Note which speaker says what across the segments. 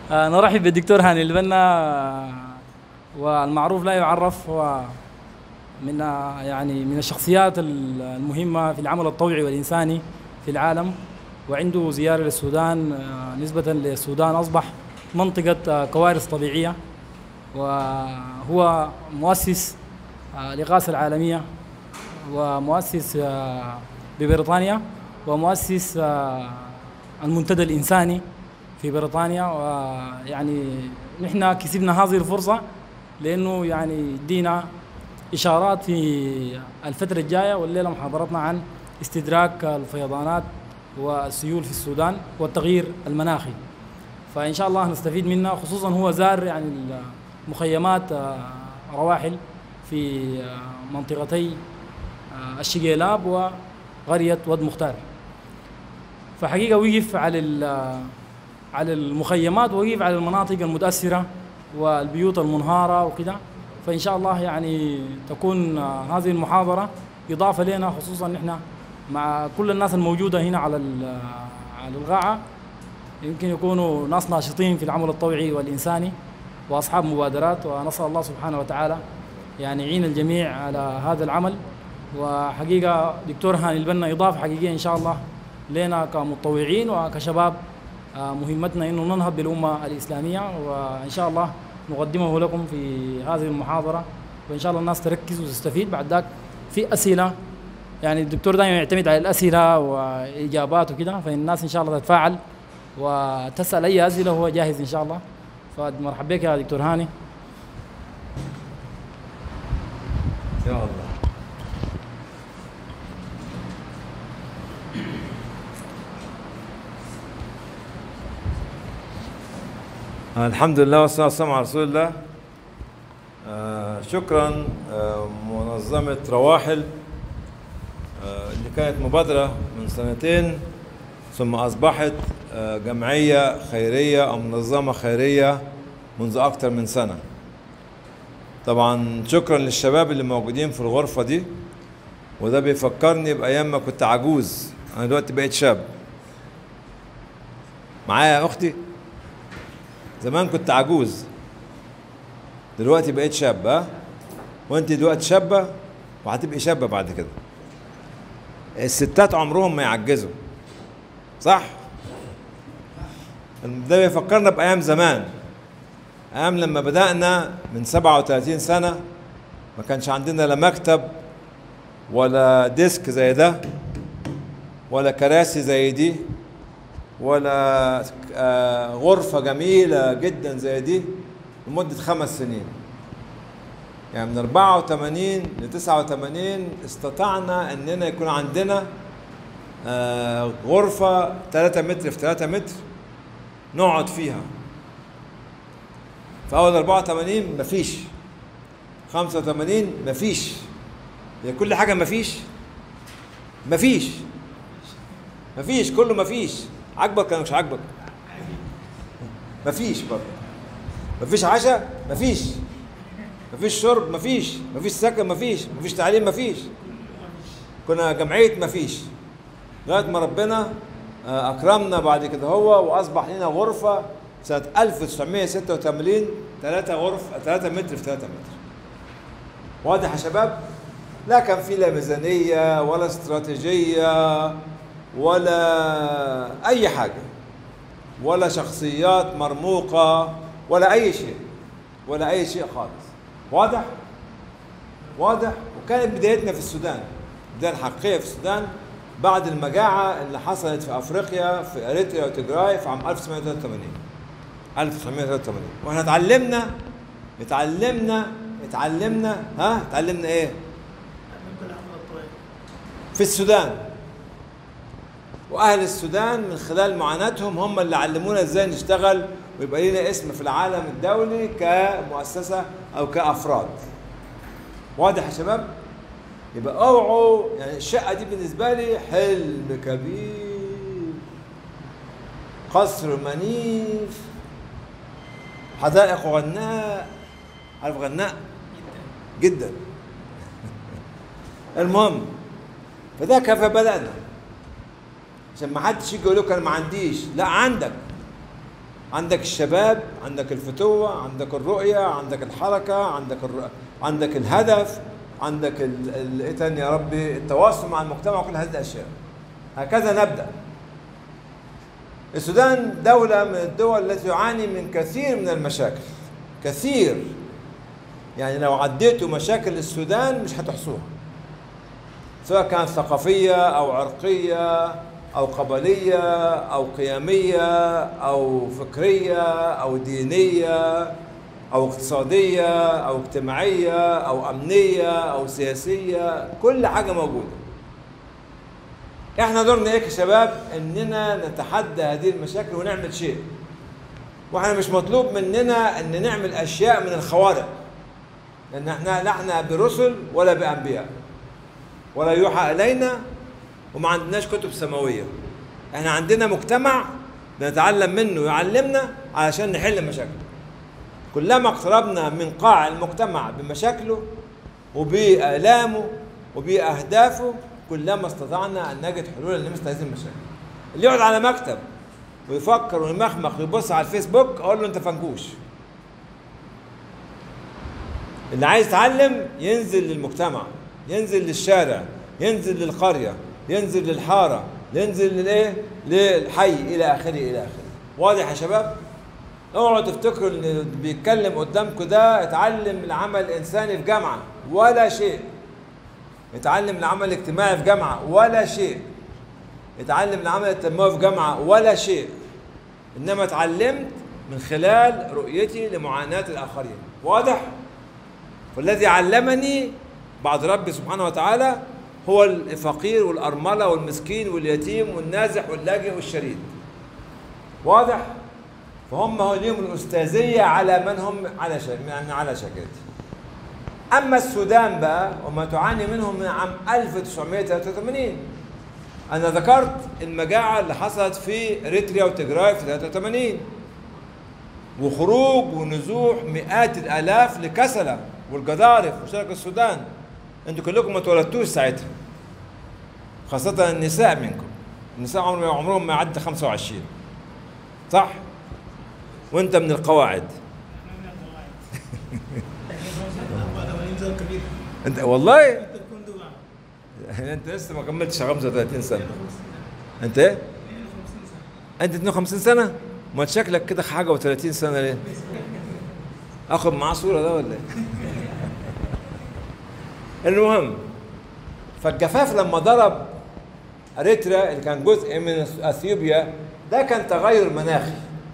Speaker 1: آه، نرحب بالدكتور هاني البنا آه، والمعروف لا يعرف هو من آه، يعني من الشخصيات ال- المهمة في العمل الطوعي والإنساني في العالم وعنده زيارة للسودان آه، نسبة للسودان أصبح منطقة آه، كوارث طبيعية وهو مؤسس آه، الإغاثة العالمية ومؤسس آه، ببريطانيا ومؤسس آه، المنتدى الإنساني في بريطانيا ويعني نحن كسبنا هذه الفرصة لأنه يعني يدينا إشارات في الفترة الجاية والليلة محاضرتنا عن استدراك الفيضانات والسيول في السودان والتغيير المناخي فإن شاء الله نستفيد منها خصوصا هو زار يعني مخيمات آه، رواحل في آه، منطقتي آه، الشقيلاب وقرية ود مختار فحقيقة وقف على ال- على المخيمات ووقف على المناطق المتأثرة والبيوت المنهارة وكده فإن شاء الله يعني تكون آه، هذه المحاضرة إضافة لنا خصوصا نحن مع كل الناس الموجودة هنا على ال- على القاعة يمكن يكونوا ناس ناشطين في العمل الطوعي والإنساني وأصحاب مبادرات ونسأل الله سبحانه وتعالى يعني يعين الجميع على هذا العمل وحقيقة دكتور هاني البنا إضافة حقيقية إن شاء الله لنا كمتطوعين وكشباب آه، مهمتنا انه ننهض بالامه الاسلاميه وان شاء الله نقدمه لكم في هذه المحاضره وان شاء الله الناس تركز وتستفيد بعد ذاك في اسئله يعني الدكتور دائما يعتمد على الاسئله واجابات وكده فالناس ان شاء الله تتفاعل وتسال اي اسئله هو جاهز ان شاء الله فمرحبا بك يا دكتور هاني
Speaker 2: يا الله الحمد لله والصلاة والسلام على رسول الله آه شكرا آه منظمة رواحل آه اللي كانت مبادرة من سنتين ثم أصبحت آه جمعية خيرية أو منظمة خيرية منذ أكثر من سنة طبعا شكرا للشباب اللي موجودين في الغرفة دي وده بيفكرني بأيام ما كنت عجوز أنا دلوقتي بقيت شاب معايا يا أختي زمان كنت عجوز دلوقتي بقيت شاب ها وانت دلوقتي شابة وهتبقي شابة بعد كده الستات عمرهم ما يعجزوا صح ده بيفكرنا بأيام زمان أيام لما بدأنا من 37 سنة ما كانش عندنا لا مكتب ولا ديسك زي ده ولا كراسي زي دي ولا آه، غرفة جميلة جدا زي دي لمدة خمس سنين يعني من 84 ل 89 استطعنا اننا يكون عندنا آه، غرفة 3 متر في 3 متر نقعد فيها في اول 84 مفيش 85 مفيش هي كل حاجه مفيش مفيش مفيش كله مفيش عاجبك ولا مش عاجبك مفيش برضه مفيش عشاء مفيش مفيش شرب مفيش مفيش سكن مفيش مفيش تعليم مفيش كنا جمعيه مفيش لغايه ما ربنا آه، اكرمنا بعد كده هو واصبح لنا غرفه سنه 1986 3 غرف 3 متر في 3 متر واضح يا شباب لا كان في لا ميزانيه ولا استراتيجيه ولا اي حاجه ولا شخصيات مرموقه ولا اي شيء ولا اي شيء خالص واضح واضح وكانت بدايتنا في السودان البدايه الحقيقيه في السودان بعد المجاعه اللي حصلت في افريقيا في اريتريا وتجراي في عام 1983 1983 واحنا اتعلمنا اتعلمنا اتعلمنا ها اتعلمنا ايه في السودان واهل السودان من خلال معاناتهم هم اللي علمونا ازاي نشتغل ويبقى لنا اسم في العالم الدولي كمؤسسه او كافراد واضح يا شباب يبقى اوعوا يعني الشقه دي بالنسبه لي حلم كبير قصر منيف حدائق غناء عارف غناء جدا المهم فده كيف بدأنا عشان ما حدش يجي يقول لك انا ما عنديش لا عندك عندك الشباب عندك الفتوة عندك الرؤية عندك الحركة عندك الر... عندك الهدف عندك ال... ال... ايه تاني يا ربي التواصل مع المجتمع كل هذه الاشياء هكذا نبدا السودان دولة من الدول التي تعاني من كثير من المشاكل كثير يعني لو عديتوا مشاكل السودان مش هتحصوها سواء كانت ثقافية أو عرقية أو قبلية أو قيمية أو فكرية أو دينية أو اقتصادية أو اجتماعية أو أمنية أو سياسية كل حاجة موجودة احنا دورنا ايه كشباب اننا نتحدى هذه المشاكل ونعمل شيء واحنا مش مطلوب مننا ان نعمل اشياء من الخوارق لان احنا لا احنا برسل ولا بانبياء ولا يوحى الينا وما عندناش كتب سماويه احنا عندنا مجتمع بنتعلم منه يعلمنا علشان نحل مشاكله كلما اقتربنا من قاع المجتمع بمشاكله وبآلامه وبأهدافه كلما استطعنا أن نجد حلولا لمثل هذه المشاكل اللي يقعد على مكتب ويفكر ويمخمخ ويبص على الفيسبوك أقول له أنت فنكوش اللي عايز يتعلم ينزل للمجتمع ينزل للشارع ينزل للقرية ينزل للحارة ينزل للايه للحي الى اخره الى اخره واضح يا شباب اوعوا تفتكروا ان اللي بيتكلم قدامكم ده اتعلم العمل الانساني في جامعه ولا شيء اتعلم العمل الاجتماعي في جامعه ولا شيء اتعلم العمل التنموي في جامعه ولا شيء انما اتعلمت من خلال رؤيتي لمعاناه الاخرين واضح والذي علمني بعد ربي سبحانه وتعالى هو الفقير والأرملة والمسكين واليتيم والنازح واللاجئ والشريد واضح فهم هو ليهم الأستاذية على من هم على شك... يعني على شكلتي أما السودان بقى وما تعاني منه من عام 1983 أنا ذكرت المجاعة اللي حصلت في إريتريا وتجراي في 83 وخروج ونزوح مئات الآلاف لكسلة والجدارف وشرق السودان انتوا كلكم ما اتولدتوش ساعتها خاصة النساء منكم النساء عمرهم عمرهم ما يعدي 25 صح؟ وانت من القواعد انت والله انت لسه ما كملتش 35 سنة انت ايه؟ انت 52 سنة؟ ما شكلك كده حاجة و30 سنة ليه؟ اخد معاه صورة ده ولا ايه؟ المهم فالجفاف لما ضرب اريتريا اللي كان جزء من اثيوبيا ده كان تغير مناخي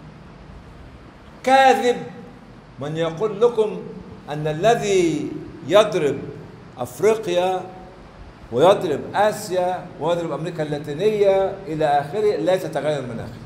Speaker 2: كاذب من يقول لكم ان الذي يضرب افريقيا ويضرب اسيا ويضرب امريكا اللاتينيه الى اخره ليس تغير مناخي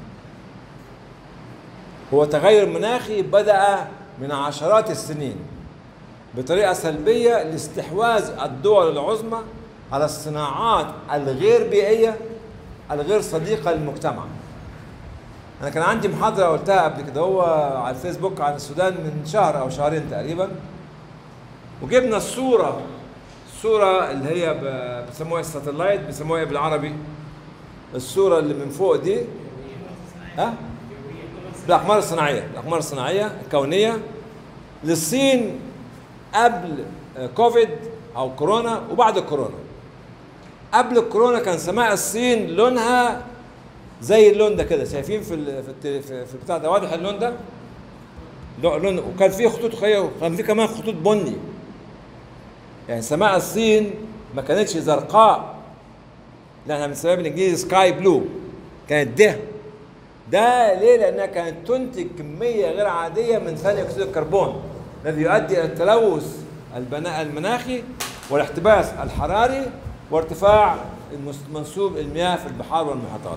Speaker 2: هو تغير مناخي بدا من عشرات السنين بطريقه سلبيه لاستحواذ الدول العظمى على الصناعات الغير بيئيه الغير صديقه للمجتمع. انا كان عندي محاضره قلتها قبل كده هو على الفيسبوك عن السودان من شهر او شهرين تقريبا وجبنا الصوره الصوره اللي هي بيسموها الساتلايت بيسموها ايه بالعربي؟ الصوره اللي من فوق دي ها؟ بالاقمار الصناعيه، الاقمار الصناعيه الكونيه للصين قبل كوفيد او كورونا وبعد الكورونا قبل الكورونا كان سماء الصين لونها زي اللون ده كده شايفين في ال في في, في البتاع ده واضح اللون ده لون وكان فيه خطوط خير وكان فيه كمان خطوط بني يعني سماء الصين ما كانتش زرقاء لا احنا بنسميها بالانجليزي سكاي بلو كانت ده ده ليه؟ لانها كانت تنتج كميه غير عاديه من ثاني اكسيد الكربون الذي يؤدي الى التلوث البناء المناخي والاحتباس الحراري وارتفاع منسوب المياه في البحار والمحيطات.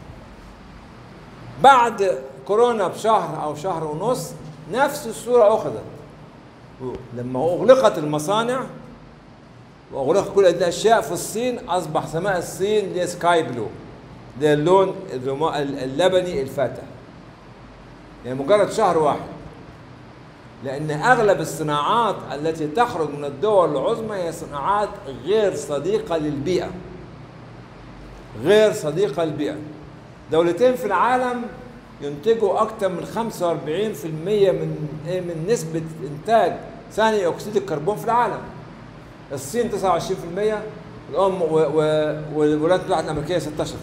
Speaker 2: بعد كورونا بشهر او شهر ونص نفس الصوره اخذت. لما اغلقت المصانع واغلقت كل هذه الاشياء في الصين اصبح سماء الصين اللي سكاي بلو ده اللون اللبني الفاتح. يعني مجرد شهر واحد. لأن أغلب الصناعات التي تخرج من الدول العظمى هي صناعات غير صديقة للبيئة غير صديقة للبيئة دولتين في العالم ينتجوا اكثر من 45% من إيه من نسبه انتاج ثاني اكسيد الكربون في العالم الصين 29% الام و- و- والولايات المتحده الامريكيه 16%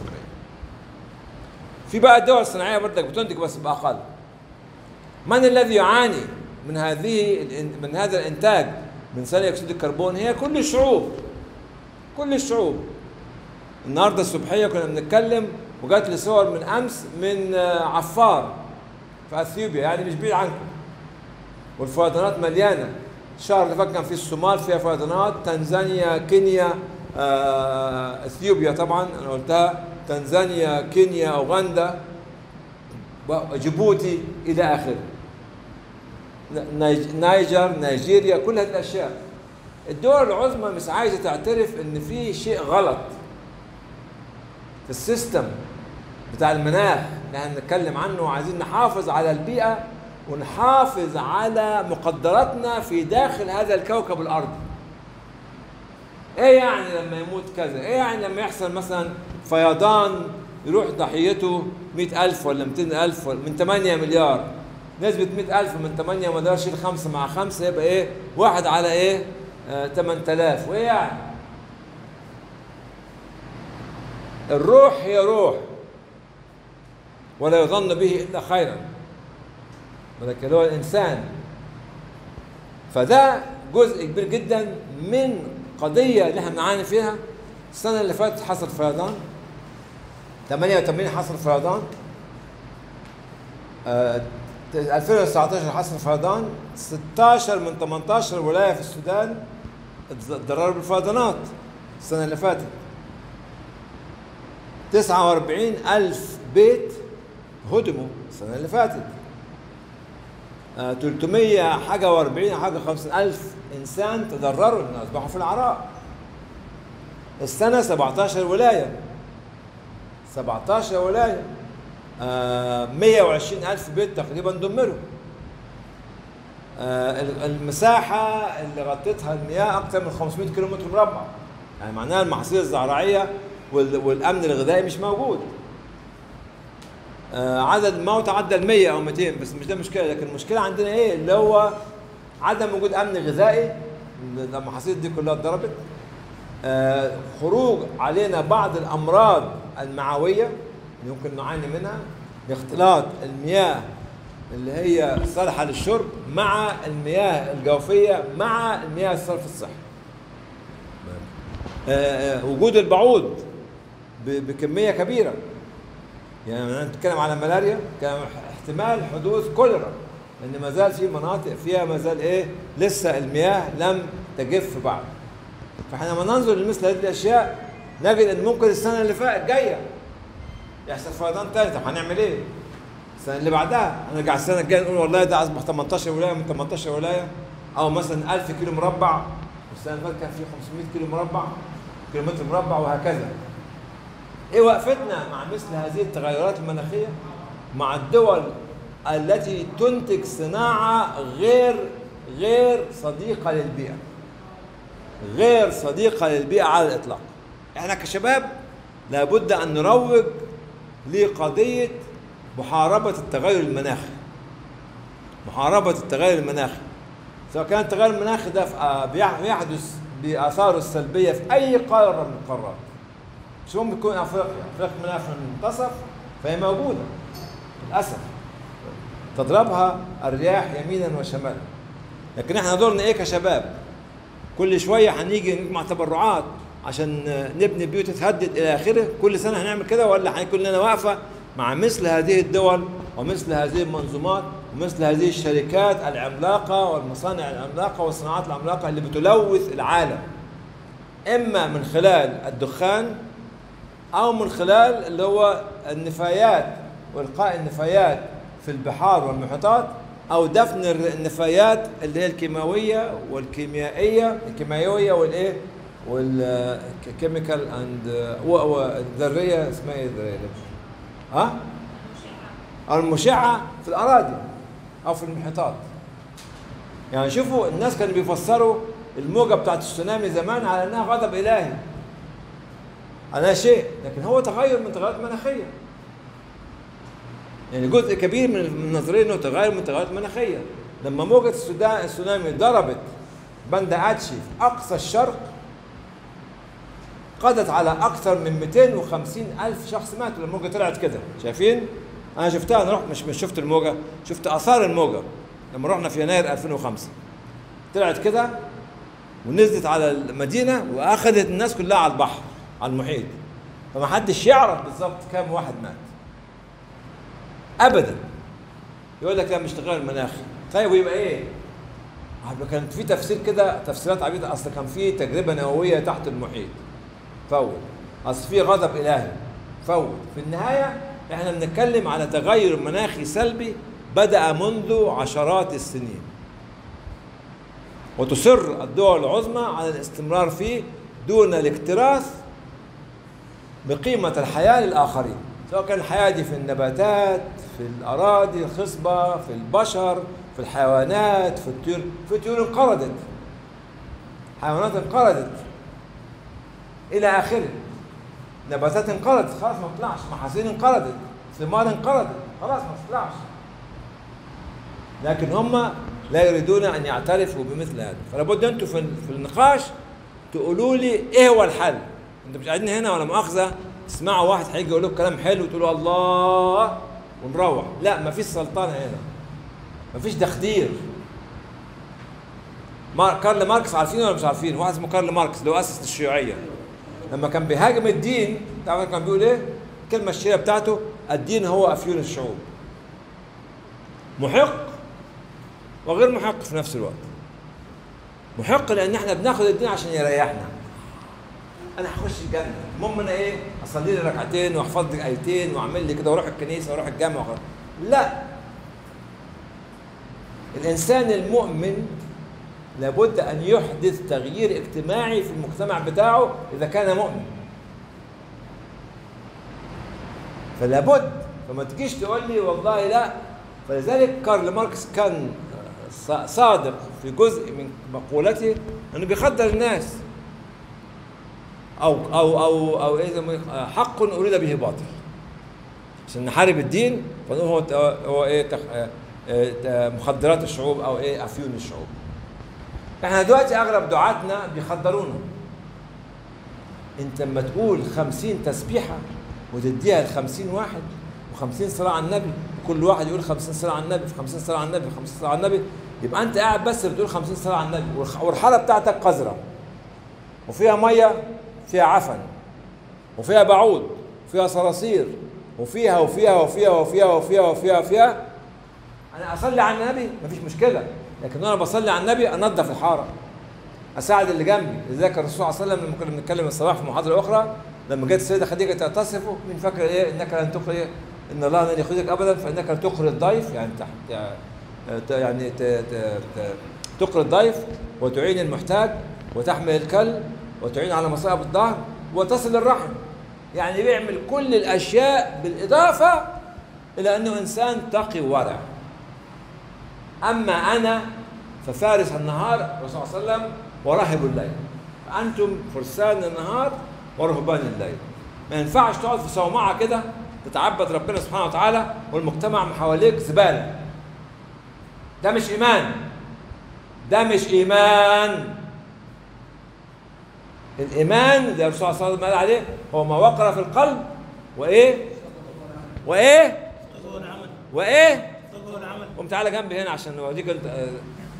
Speaker 2: في بقى الدول الصناعيه برضك بتنتج بس باقل من الذي يعاني من هذه الإن- من هذا الانتاج من ثاني اكسيد الكربون هي كل الشعوب كل الشعوب النهارده الصبحيه كنا بنتكلم وجات لي صور من امس من آه، عفار في اثيوبيا يعني مش بعيد عنكم والفيضانات مليانه الشهر اللي فات كان في الصومال فيها فيضانات تنزانيا كينيا آه، اثيوبيا طبعا انا قلتها تنزانيا كينيا اوغندا جيبوتي الى اخره نيج- نيجر نيجيريا كل هذه الاشياء الدول العظمى مش عايزه تعترف ان في شيء غلط في السيستم بتاع المناخ اللي احنا بنتكلم عنه وعايزين نحافظ على البيئه ونحافظ على مقدراتنا في داخل هذا الكوكب الارضي ايه يعني لما يموت كذا ايه يعني لما يحصل مثلا فيضان يروح ضحيته مئة ألف ولا 200 ألف ولا من 8 مليار نسبة 100 ألف من 8 مليار شيل خمسة مع خمسة يبقى إيه واحد على إيه آه 8000 وإيه يعني الروح هي روح ولا يظن به إلا خيرا ولكن هو الإنسان فده جزء كبير جدا من قضية اللي احنا بنعاني فيها السنة اللي فاتت حصل فيضان 88 حصل فيضان آه 2019 حصل فيضان 16 من 18 ولاية في السودان اتضرروا بالفيضانات السنة اللي فاتت 49 ألف بيت هدموا السنة اللي فاتت آه 300 حاجة و40 حاجة 50 ألف إنسان تضرروا إن أصبحوا في العراء السنة 17 ولاية 17 ولاية آه 120 ألف بيت تقريبا دمروا آه المساحة اللي غطتها المياه أكثر من 500 كيلو متر مربع يعني معناها المحاصيل الزراعية والأمن الغذائي مش موجود آه عدد الموت عدى ال 100 او 200 بس مش ده مشكله لكن المشكله عندنا ايه اللي هو عدم وجود امن غذائي المحاصيل دي كلها اتضربت آه خروج علينا بعض الامراض المعويه اللي يمكن نعاني منها باختلاط المياه اللي هي صالحه للشرب مع المياه الجوفيه مع المياه الصرف الصحي آه وجود البعوض بكميه كبيره يعني نتكلم على ملاريا كان احتمال حدوث كوليرا لان ما زال في مناطق فيها ما زال ايه لسه المياه لم تجف بعد فاحنا لما ننظر لمثل هذه الاشياء نجد ان ممكن السنه اللي فاتت جايه يحصل فيضان تاني طب هنعمل ايه؟ السنه اللي بعدها هنرجع السنه الجايه نقول والله ده اصبح 18 ولايه من 18 ولايه او مثلا 1000 كيلو مربع والسنه اللي فاتت كان في 500 كيلو مربع كيلومتر مربع وهكذا ايه وقفتنا مع مثل هذه التغيرات المناخيه مع الدول التي تنتج صناعه غير غير صديقه للبيئه غير صديقه للبيئه على الاطلاق احنا كشباب لابد ان نروج لقضيه محاربه التغير المناخي محاربه التغير المناخي سواء كان التغير المناخي ده بيحدث باثاره السلبيه في اي قاره من القارات مش ممكن تكون افريقيا افريقيا منها في المنتصف فهي موجوده للاسف تضربها الرياح يمينا وشمالا لكن احنا دورنا ايه كشباب كل شويه هنيجي نجمع تبرعات عشان نبني بيوت تتهدد الى اخره كل سنه هنعمل كده ولا هيكون لنا واقفه مع مثل هذه الدول ومثل هذه المنظومات ومثل هذه الشركات العملاقه والمصانع العملاقه والصناعات العملاقه اللي بتلوث العالم اما من خلال الدخان او من خلال اللي هو النفايات والقاء النفايات في البحار والمحيطات او دفن النفايات اللي هي الكيماويه والكيميائيه الكيميائيه والايه والكيميكال اند والذريه اسمها ايه الذريه ها المشعه في الاراضي او في المحيطات يعني شوفوا الناس كانوا بيفسروا الموجه بتاعت السونامي زمان على انها غضب الهي على شيء لكن هو تغير من تغيرات مناخيه يعني جزء كبير من من النظريه انه تغير من التغيرات المناخيه لما موجه السودان السونامي ضربت بند اتشي في اقصى الشرق قضت على اكثر من 250 الف شخص ماتوا لما الموجه طلعت كده شايفين انا شفتها انا رحت مش مش شفت الموجه شفت اثار الموجه لما رحنا في يناير 2005 طلعت كده ونزلت على المدينه واخذت الناس كلها على البحر على المحيط فما حدش يعرف بالظبط كم واحد مات ابدا يقول لك لا مش تغير المناخي طيب ويبقى ايه؟ هيبقى كان في تفسير كده تفسيرات عبيطه اصل كان في تجربه نوويه تحت المحيط فوت اصل في غضب الهي فوت في النهايه احنا بنتكلم على تغير مناخي سلبي بدا منذ عشرات السنين وتصر الدول العظمى على الاستمرار فيه دون الاكتراث بقيمة الحياة للآخرين سواء كان الحياة دي في النباتات في الأراضي الخصبة في البشر في الحيوانات في الطيور في طيور انقرضت حيوانات انقرضت إلى آخره نباتات انقرضت خلاص ما طلعش محاصيل انقرضت ثمار انقرضت خلاص ما تطلعش لكن هم لا يريدون ان يعترفوا بمثل هذا فلا بد انتم في في النقاش تقولوا لي ايه هو الحل انتوا مش قاعدين هنا ولا مؤاخذه تسمعوا واحد هيجي يقول لكم كلام حلو وتقولوا الله ونروح لا ما فيش سلطنه هنا ما فيش تخدير مار... كارل ماركس عارفين ولا مش عارفين واحد اسمه كارل ماركس اللي هو اسس الشيوعيه لما كان بيهاجم الدين تعرف كان بيقول ايه الكلمه الشهيره بتاعته الدين هو افيون الشعوب محق وغير محق في نفس الوقت محق لان احنا بناخد الدين عشان يريحنا انا هخش الجنه المهم انا ايه اصلي لي ركعتين واحفظ لي ايتين واعمل لي كده واروح الكنيسه واروح الجامع وخلاص لا الانسان المؤمن لابد ان يحدث تغيير اجتماعي في المجتمع بتاعه اذا كان مؤمن فلا بد فما تجيش تقول لي والله لا فلذلك كارل ماركس كان صادق في جزء من مقولته انه بيخدر الناس او او او او ايه زي ما حق اريد به باطل عشان نحارب الدين فنقول هو هو ايه تخ... اه مخدرات الشعوب او ايه افيون الشعوب احنا دلوقتي اغلب دعاتنا بيخدرونا انت لما تقول خمسين تسبيحه وتديها ل 50 واحد و50 صلاه على النبي وكل واحد يقول 50 صلاه على النبي 50 صلاه على النبي 50 صلاه على النبي يبقى انت قاعد بس بتقول 50 صلاه على النبي والحاله بتاعتك قذره وفيها ميه فيها عفن وفيها بعوض وفيها صراصير وفيها وفيها وفيها وفيها وفيها وفيها وفيها انا اصلي على النبي مفيش مشكله لكن انا بصلي على النبي انظف الحاره اساعد اللي جنبي لذلك الرسول صلى الله عليه وسلم لما كنا بنتكلم الصباح في محاضره اخرى لما جت السيده خديجه تعتصفه من فاكر ايه انك لن تخرج ان الله لن يخرجك ابدا فانك لن تقري الضيف يعني تحت يعني تقري الضيف وتعين المحتاج وتحمل الكل وتعين على مصائب الظهر وتصل الرحم يعني بيعمل كل الاشياء بالاضافه الى انه انسان تقي وورع اما انا ففارس النهار الرسول صلى الله عليه وسلم وراهب الليل فانتم فرسان النهار ورهبان الليل ما ينفعش تقعد في صومعه كده تتعبد ربنا سبحانه وتعالى والمجتمع من حواليك زباله ده مش ايمان ده مش ايمان الايمان اللي الرسول صلى الله عليه وسلم قال عليه هو ما وقر في القلب وايه وايه وايه قوم تعالى جنبي هنا عشان اوريك انت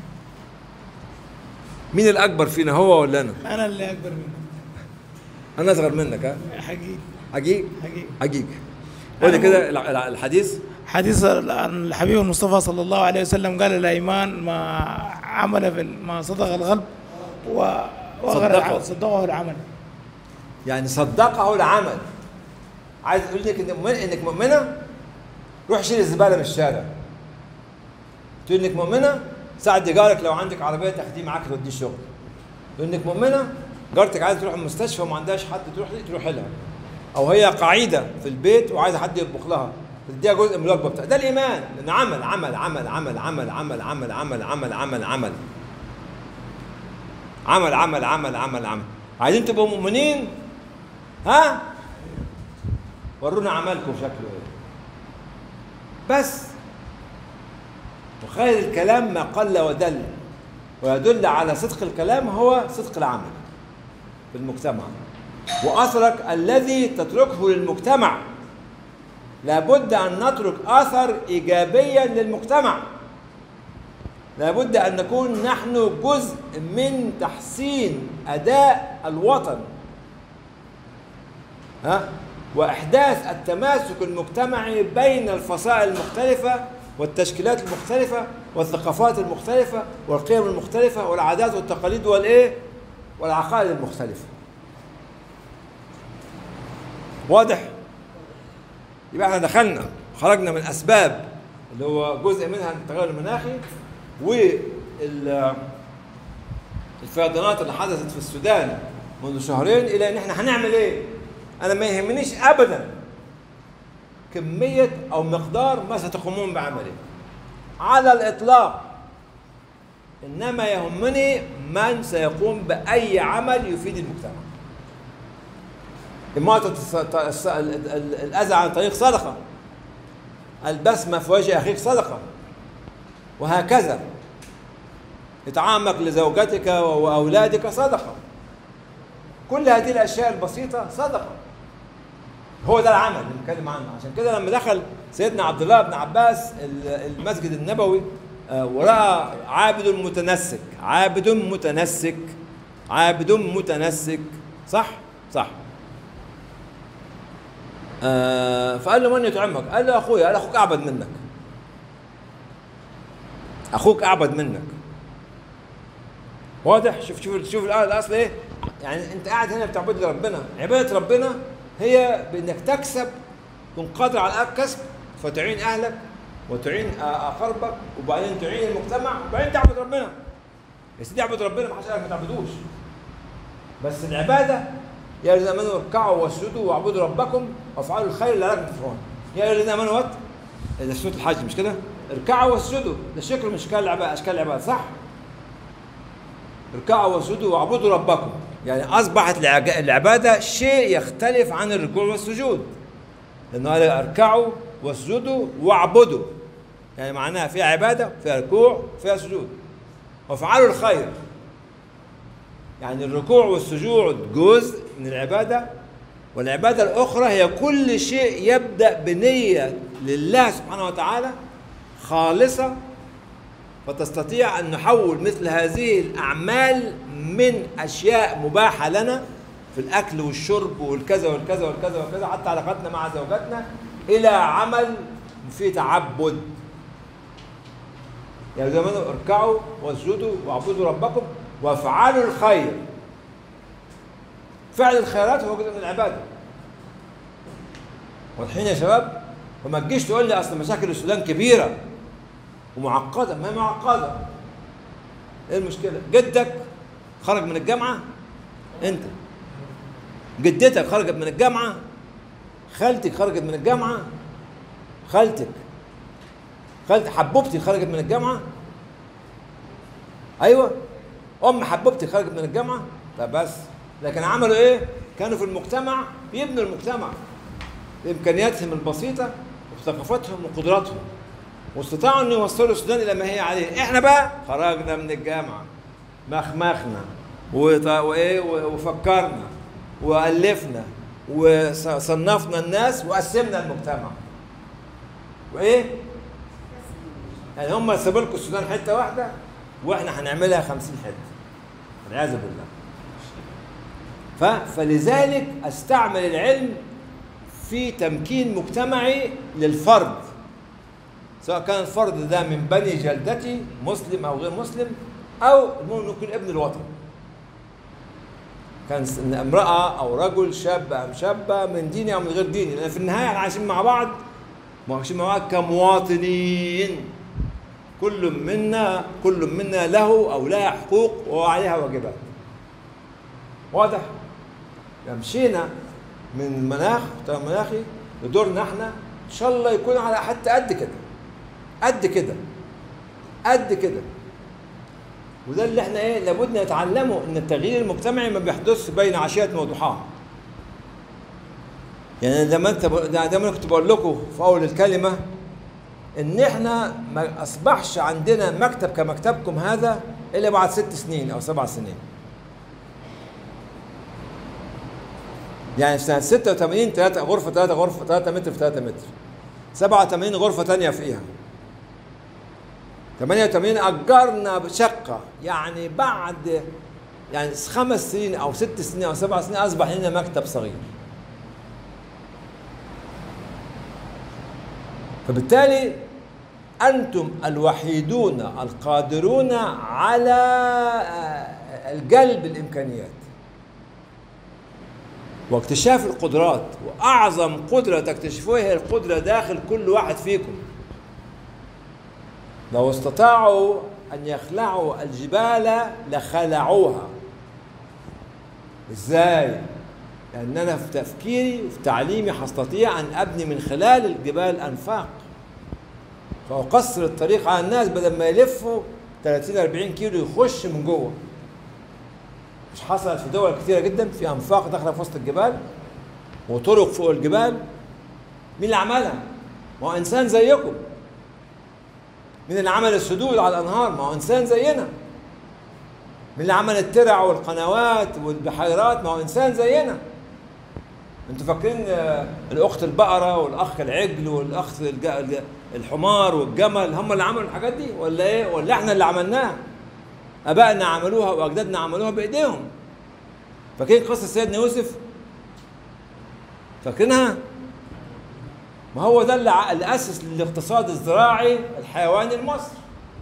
Speaker 2: مين الاكبر فينا هو ولا انا
Speaker 3: انا اللي اكبر منك
Speaker 2: انا اصغر منك ها
Speaker 3: حقيقي
Speaker 2: حقيق
Speaker 3: حقيقي
Speaker 2: حقيق قول لي كده الع- الحديث
Speaker 3: حديث عن الحبيب المصطفى صلى الله عليه وسلم قال الايمان ما عمل في ال- ما صدق القلب و وغير
Speaker 2: صدقه.
Speaker 3: العمل صدقه العمل
Speaker 2: يعني صدقه العمل عايز اقول لك إن مؤمن انك مؤمنه روح شيل الزباله من الشارع تقول انك مؤمنه ساعد جارك لو عندك عربيه تاخديه معاك توديه الشغل تقول انك مؤمنه جارتك عايزه تروح المستشفى وما عندهاش حد تروح ليه تروح لها او هي قاعده في البيت وعايزه حد يطبخ لها تديها جزء من الوجبه بتاعها ده الايمان لان عمل عمل عمل عمل عمل عمل عمل عمل عمل عمل عمل عمل عمل عمل عمل عمل عايزين تبقوا مؤمنين ها ورونا عملكم شكله ايه بس وخير الكلام ما قل ودل ويدل على صدق الكلام هو صدق العمل في المجتمع واثرك الذي تتركه للمجتمع لابد ان نترك اثر ايجابيا للمجتمع لابد ان نكون نحن جزء من تحسين اداء الوطن ها واحداث التماسك المجتمعي بين الفصائل المختلفه والتشكيلات المختلفه والثقافات المختلفه والقيم المختلفه والعادات والتقاليد والايه والعقائد المختلفه واضح يبقى احنا دخلنا خرجنا من اسباب اللي هو جزء منها التغير المناخي وال الفيضانات اللي حدثت في السودان منذ شهرين الى ان احنا هنعمل ايه؟ انا ما يهمنيش ابدا كميه او مقدار ما ستقومون بعمله على الاطلاق انما يهمني من سيقوم باي عمل يفيد المجتمع إماطة الس- الس- ال- ال- الأذى عن طريق صدقة البسمة في وجه أخيك صدقة وهكذا إطعامك لزوجتك وأولادك صدقة كل هذه الأشياء البسيطة صدقة هو ده العمل اللي بنتكلم عنه عشان كده لما دخل سيدنا عبد الله بن عباس ال- المسجد النبوي آه، ورأى عابد متنسك عابد متنسك عابد متنسك صح صح آه فقال له من يطعمك؟ قال له اخويا قال اخوك اعبد منك اخوك اعبد منك واضح شوف شوف شوف الآية الاصل ايه يعني انت قاعد هنا بتعبد ربنا عباده ربنا هي بانك تكسب تكون قادر على الكسب فتعين اهلك وتعين آه، اقاربك وبعدين تعين المجتمع وبعدين تعبد ربنا يا سيدي اعبد ربنا ما حدش قال لك ما تعبدوش بس العباده يا الذين امنوا اركعوا واسجدوا واعبدوا ربكم وافعلوا الخير لعلكم تفلحون يا الذين امنوا وات ده سوره الحج مش كده اركعوا واسجدوا ده شكل من اشكال العباده اشكال العباده صح اركعوا واسجدوا واعبدوا ربكم يعني اصبحت العج- العباده شيء يختلف عن الركوع والسجود لانه قال اركعوا واسجدوا واعبدوا يعني معناها فيها عباده فيها ركوع فيها سجود وافعلوا الخير يعني الركوع والسجود جزء من العبادة والعبادة الأخرى هي كل شيء يبدأ بنية لله سبحانه وتعالى خالصة فتستطيع أن نحول مثل هذه الأعمال من أشياء مباحة لنا في الأكل والشرب والكذا والكذا والكذا والكذا حتى علاقتنا مع زوجاتنا إلى عمل فيه تعبد يعني زي ما قلنا اركعوا واسجدوا واعبدوا ربكم وافعلوا الخير فعل الخيرات هو جزء من العباده واضحين يا شباب وما تجيش تقول لي اصل مشاكل السودان كبيره ومعقده ما هي معقده ايه المشكله جدك خرج من الجامعه انت جدتك خرجت من الجامعه خالتك خرجت من الجامعه خالتك خالتي حبوبتي خرجت من الجامعه ايوه ام حبوبتي خرجت من الجامعه طب بس لكن عملوا ايه كانوا في المجتمع بيبنوا المجتمع بامكانياتهم البسيطه وبثقافتهم وقدراتهم واستطاعوا ان يوصلوا السودان الى ما هي عليه احنا بقى خرجنا من الجامعه مخمخنا وط- وايه و- وفكرنا والفنا وصنفنا الناس وقسمنا المجتمع وايه يعني هم سابوا لكم السودان حته واحده واحنا هنعملها 50 حته والعياذ بالله ف... فلذلك استعمل العلم في تمكين مجتمعي للفرد سواء كان الفرد ده من بني جلدتي مسلم او غير مسلم او المهم انه يكون ابن الوطن كان س- إن امراه او رجل شاب ام شابه من ديني او من غير ديني لان في النهايه احنا عايشين مع بعض عايشين مع بعض كمواطنين كل منا كل منا له او لها حقوق وعليها واجبات واضح يعني مشينا من مناخ بتاع مناخي لدورنا احنا ان شاء الله يكون على حتى قد كده قد كده قد كده وده اللي احنا ايه لابد نتعلمه ان التغيير المجتمعي ما بيحدث بين عشيه وضحاها يعني زي ما انت زي ما انا كنت بقول لكم في اول الكلمه ان احنا ما اصبحش عندنا مكتب كمكتبكم هذا الا بعد ست سنين او سبع سنين يعني سنة 86 ثلاثة غرفة ثلاثة غرفة ثلاثة متر في ثلاثة متر 87 غرفة تانية فيها 88 أجرنا بشقة يعني بعد يعني خمس سنين أو ست سنين أو سبع سنين أصبح لنا مكتب صغير فبالتالي أنتم الوحيدون القادرون على آه، الجلب الإمكانيات واكتشاف القدرات وأعظم قدرة تكتشفوها هي القدرة داخل كل واحد فيكم لو استطاعوا أن يخلعوا الجبال لخلعوها إزاي؟ لأن أنا في تفكيري وفي تعليمي هستطيع أن أبني من خلال الجبال أنفاق فأقصر الطريق على الناس بدل ما يلفوا 30 40 كيلو يخش من جوه مش حصلت في دول كثيرة جدا في أنفاق داخلة في وسط الجبال وطرق فوق الجبال مين اللي عملها؟ ما هو إنسان زيكم مين اللي عمل السدود على الأنهار؟ ما هو إنسان زينا مين اللي عمل الترع والقنوات والبحيرات؟ ما هو إنسان زينا انتوا فاكرين آه، الاخت البقره والاخ العجل والاخ الج- الج- الحمار والجمل هم اللي عملوا الحاجات دي ولا ايه ولا احنا اللي عملناها ابائنا عملوها واجدادنا عملوها بايديهم فاكرين قصه سيدنا يوسف فاكرينها ما هو ده اللي ع- اللي اسس للاقتصاد الزراعي الحيواني المصري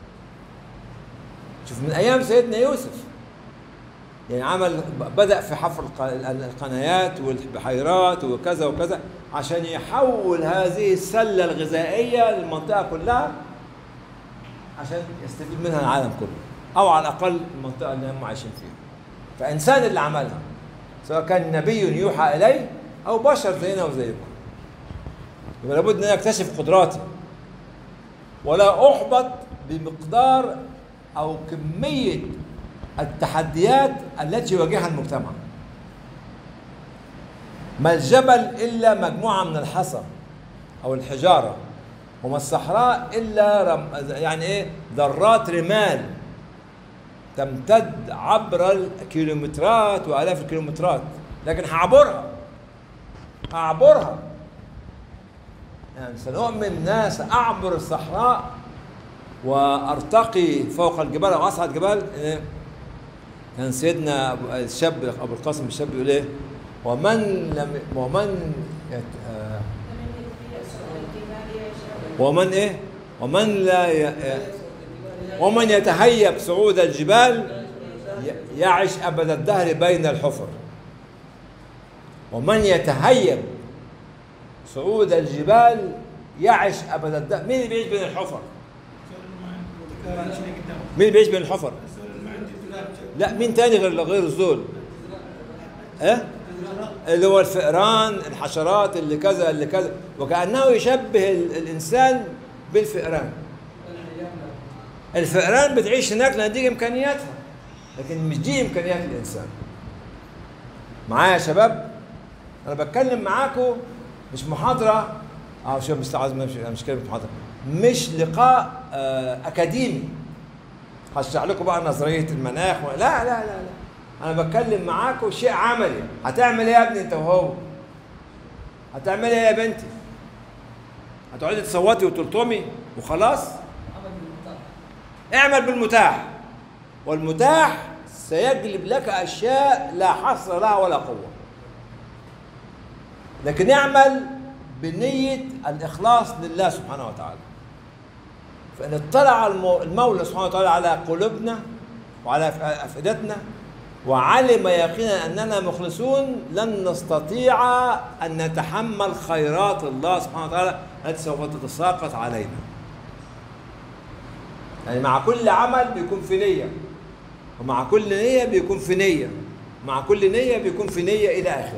Speaker 2: شوف من ايام سيدنا يوسف يعني عمل بدأ في حفر الق- ال- القنايات والبحيرات وكذا وكذا عشان يحول هذه السلة الغذائية للمنطقة كلها عشان يستفيد منها العالم كله أو على الأقل المنطقة اللي هم عايشين فيها فإنسان اللي عملها سواء كان نبي يوحى إليه أو بشر زينا وزيكم يبقى لابد أن أنا أكتشف قدراتي ولا أحبط بمقدار أو كمية التحديات التي يواجهها المجتمع ما الجبل إلا مجموعة من الحصى أو الحجارة وما الصحراء إلا رم يعني إيه ذرات رمال تمتد عبر الكيلومترات وآلاف الكيلومترات لكن هعبرها هعبرها يعني سنؤمن ناس أعبر الصحراء وأرتقي فوق الجبال أو أصعد جبال إيه؟ كان سيدنا أبو- الشاب ابو القاسم الشاب يقول ايه ومن لم ومن يت آه، ومن ايه ومن لا ي... ي- ومن يتهيب صعود الجبال ي- يعش ابد الدهر بين الحفر ومن يتهيب صعود الجبال يعش ابد الدهر مين اللي بيعيش بين الحفر مين اللي بيعيش بين الحفر لا مين تاني غير غير الزول ايه اللي هو الفئران الحشرات اللي كذا اللي كذا وكانه يشبه ال- الانسان بالفئران الفئران بتعيش هناك لان دي امكانياتها لكن مش دي امكانيات الانسان معايا يا شباب انا بتكلم معاكم مش محاضره اه شوف مش عايز مش مش كلمه محاضره مش لقاء آه اكاديمي هشرح لكم بقى نظريه المناخ و... لا لا لا لا انا بتكلم معاكم شيء عملي هتعمل ايه يا ابني انت وهو هتعمل ايه يا بنتي هتقعدي تصوتي وتلطمي وخلاص اعمل بالمتاح والمتاح سيجلب لك اشياء لا حصر لها ولا قوه لكن اعمل بنيه الاخلاص لله سبحانه وتعالى فإن اطلع المو- المولى سبحانه وتعالى على قلوبنا وعلى أف- أفئدتنا وعلم يقينا أننا مخلصون لن نستطيع أن نتحمل خيرات الله سبحانه وتعالى التي سوف تتساقط علينا يعني مع كل عمل بيكون في نية ومع كل نية بيكون في نية مع كل نية بيكون في نية إلى آخره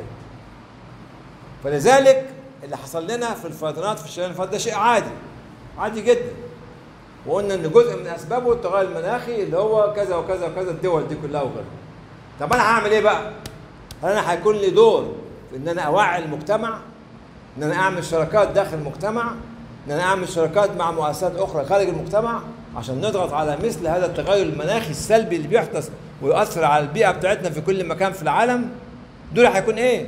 Speaker 2: فلذلك اللي حصل لنا في الفيضانات في الشهر اللي فات ده شيء عادي عادي جدا وقلنا ان جزء من اسبابه التغير المناخي اللي هو كذا وكذا وكذا الدول دي كلها وغيرها. طب انا هعمل ايه بقى؟ هل انا هيكون لي دور في ان انا اوعي المجتمع؟ ان انا اعمل شراكات داخل المجتمع؟ ان انا اعمل شراكات مع مؤسسات اخرى خارج المجتمع عشان نضغط على مثل هذا التغير المناخي السلبي اللي بيحدث ويؤثر على البيئه بتاعتنا في كل مكان في العالم دول هيكون ايه؟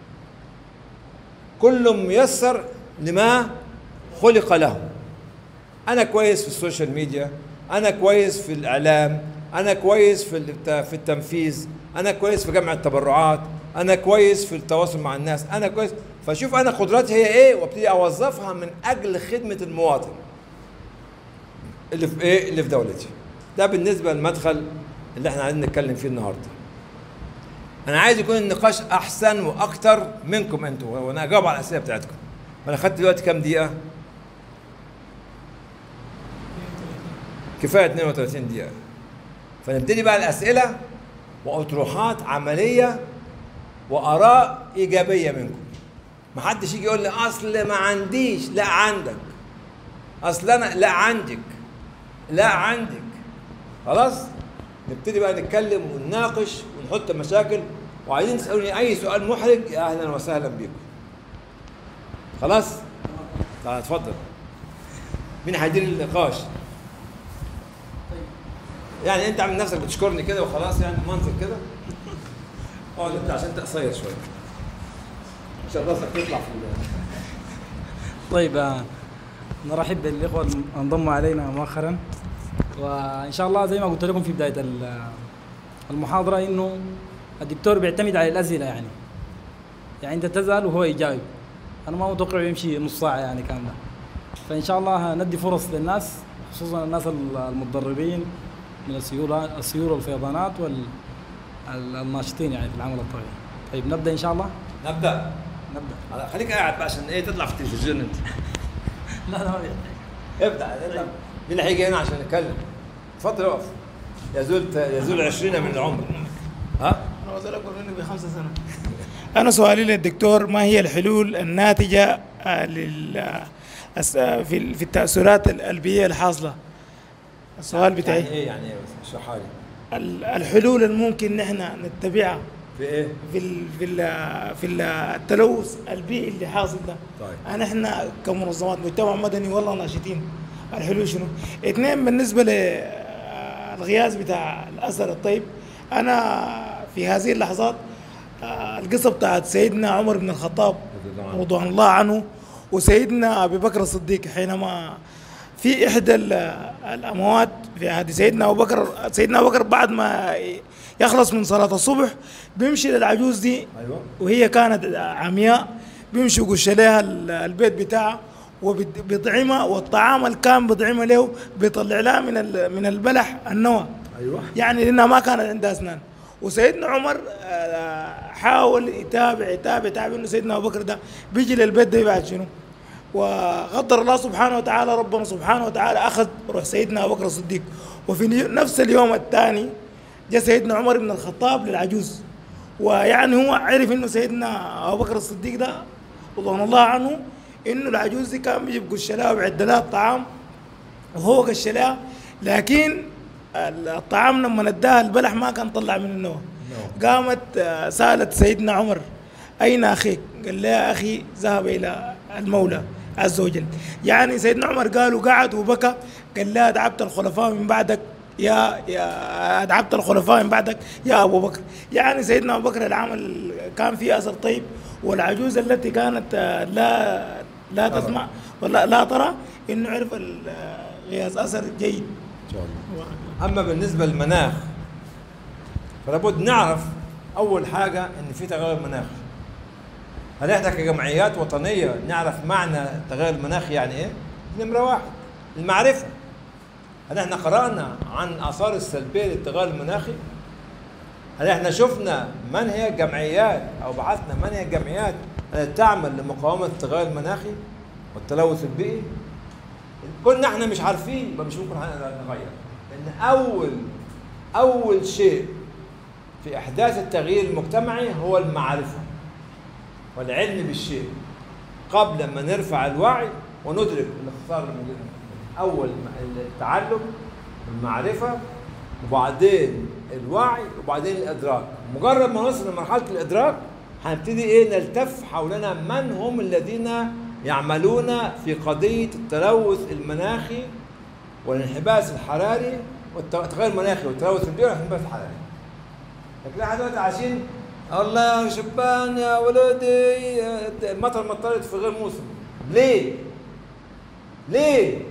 Speaker 2: كل ميسر لما خلق له انا كويس في السوشيال ميديا انا كويس في الاعلام انا كويس في الت- في التنفيذ انا كويس في جمع التبرعات انا كويس في التواصل مع الناس انا كويس فشوف انا قدراتي هي ايه وابتدي اوظفها من اجل خدمه المواطن اللي في ايه اللي في دولتي ده بالنسبه للمدخل اللي احنا عايزين نتكلم فيه النهارده انا عايز يكون النقاش احسن واكتر منكم انتوا وانا اجاوب على الاسئله بتاعتكم انا خدت دلوقتي كام دقيقه كفايه 32 دقيقه فنبتدي بقى الاسئله واطروحات عمليه واراء ايجابيه منكم ما حدش يجي يقول لي اصل ما عنديش لا عندك اصل انا لا عندك لا عندك خلاص نبتدي بقى نتكلم ونناقش ونحط مشاكل وعايزين تسالوني اي سؤال محرج يا اهلا وسهلا بيكم خلاص تعال اتفضل مين هيدير النقاش يعني انت عامل نفسك بتشكرني كده وخلاص يعني منظر كده اقعد انت عشان انت قصير شويه عشان راسك تطلع في ال-
Speaker 1: طيب آه، نرحب بالاخوه اللي انضموا علينا مؤخرا وان شاء الله زي ما قلت لكم في بدايه ال- المحاضره انه الدكتور بيعتمد على الاسئله يعني يعني انت تسال وهو يجاوب انا ما متوقع يمشي نص ساعه يعني كامله فان شاء الله ندي فرص للناس خصوصا الناس المتضررين من السيوله السيول والفيضانات والناشطين يعني في العمل الطبيعي طيب نبدا ان شاء الله
Speaker 2: نبدا
Speaker 1: نبدا
Speaker 2: على- خليك قاعد بقى عشان ايه تطلع في التلفزيون انت
Speaker 1: لا لا ما بيحتاج.
Speaker 2: ابدا ابدا مين اللي هيجي هنا عشان نتكلم اتفضل اقف يزول يزول 20 من العمر ها
Speaker 3: انا وزير اكبر مني بخمسة سنة انا سؤالي للدكتور ما هي الحلول الناتجة آه، لل آه، الس- آه، في ال- في التأثيرات ال- البيئية الحاصلة السؤال بتاعي
Speaker 2: يعني ايه يعني ايه بس اشرحها لي
Speaker 3: ال- الحلول الممكن نحن نتبعها
Speaker 2: في ايه
Speaker 3: في ال في ال في ال- التلوث البيئي اللي حاصل ده
Speaker 2: طيب.
Speaker 3: انا احنا كمنظمات مجتمع مدني والله ناشطين الحلول شنو؟ اثنين بالنسبه للغياز بتاع الاثر الطيب انا في هذه اللحظات آه، القصه بتاعت سيدنا عمر بن الخطاب
Speaker 2: رضي الله عنه.
Speaker 3: رضوان الله عنه وسيدنا ابي بكر الصديق حينما في احدى ال- الاموات في عهد سيدنا ابو بكر سيدنا ابو بكر بعد ما يخلص من صلاه الصبح بيمشي للعجوز دي
Speaker 2: ايوه
Speaker 3: وهي كانت عمياء بيمشي يقش لها ال- البيت بتاعها وبيطعمها والطعام اللي كان بيطعمها له بيطلع لها من ال- من البلح النوى
Speaker 2: ايوه
Speaker 3: يعني لانها ما كانت عندها اسنان وسيدنا عمر آه، حاول يتابع يتابع يتابع انه سيدنا ابو بكر ده بيجي للبيت ده يبعد شنو وقدر الله سبحانه وتعالى ربنا سبحانه وتعالى اخذ روح سيدنا ابو بكر الصديق وفي اليو- نفس اليوم الثاني جاء سيدنا عمر بن الخطاب للعجوز ويعني هو عرف انه سيدنا ابو بكر الصديق ده رضوان الله عنه انه العجوز دي كان بيجيب قش لها وبيعد لها الطعام وهو قش لها لكن الطعام لما نداها البلح ما كان طلع من النوى قامت آه، سالت سيدنا عمر اين اخيك؟ قال لها اخي ذهب الى المولى عز وجل يعني سيدنا عمر قال وقعد وبكى قال لها ادعبت الخلفاء من بعدك يا يا ادعبت الخلفاء من بعدك يا ابو بكر يعني سيدنا ابو بكر العمل كان فيه اثر طيب والعجوز التي كانت آه، لا لا تسمع ولا لا ترى انه عرف ال- آه، غياث اثر جيد
Speaker 2: ان شاء الله اما بالنسبه للمناخ فلابد نعرف اول حاجه ان في تغير مناخي هل احنا كجمعيات وطنيه نعرف معنى تغير المناخ يعني ايه نمره واحد المعرفه هل احنا قرانا عن الاثار السلبيه للتغير المناخي هل احنا شفنا من هي الجمعيات او بحثنا من هي الجمعيات التي تعمل لمقاومه التغير المناخي والتلوث البيئي كنا احنا مش عارفين يبقى مش ممكن هنقدر نغير لان اول اول شيء في احداث التغيير المجتمعي هو المعرفه والعلم بالشيء قبل ما نرفع الوعي وندرك الاختصار الموجود اول ما- التعلم المعرفه وبعدين الوعي وبعدين الادراك مجرد ما نوصل لمرحله الادراك هنبتدي ايه نلتف حولنا من هم الذين يعملون في قضية التلوث المناخي والانحباس الحراري والتغير المناخي والتلوث البيئي والانحباس الحراري لكن احنا دلوقتي عايشين الله يا شبان يا ولدي المطر مطرت في غير موسم ليه؟ ليه؟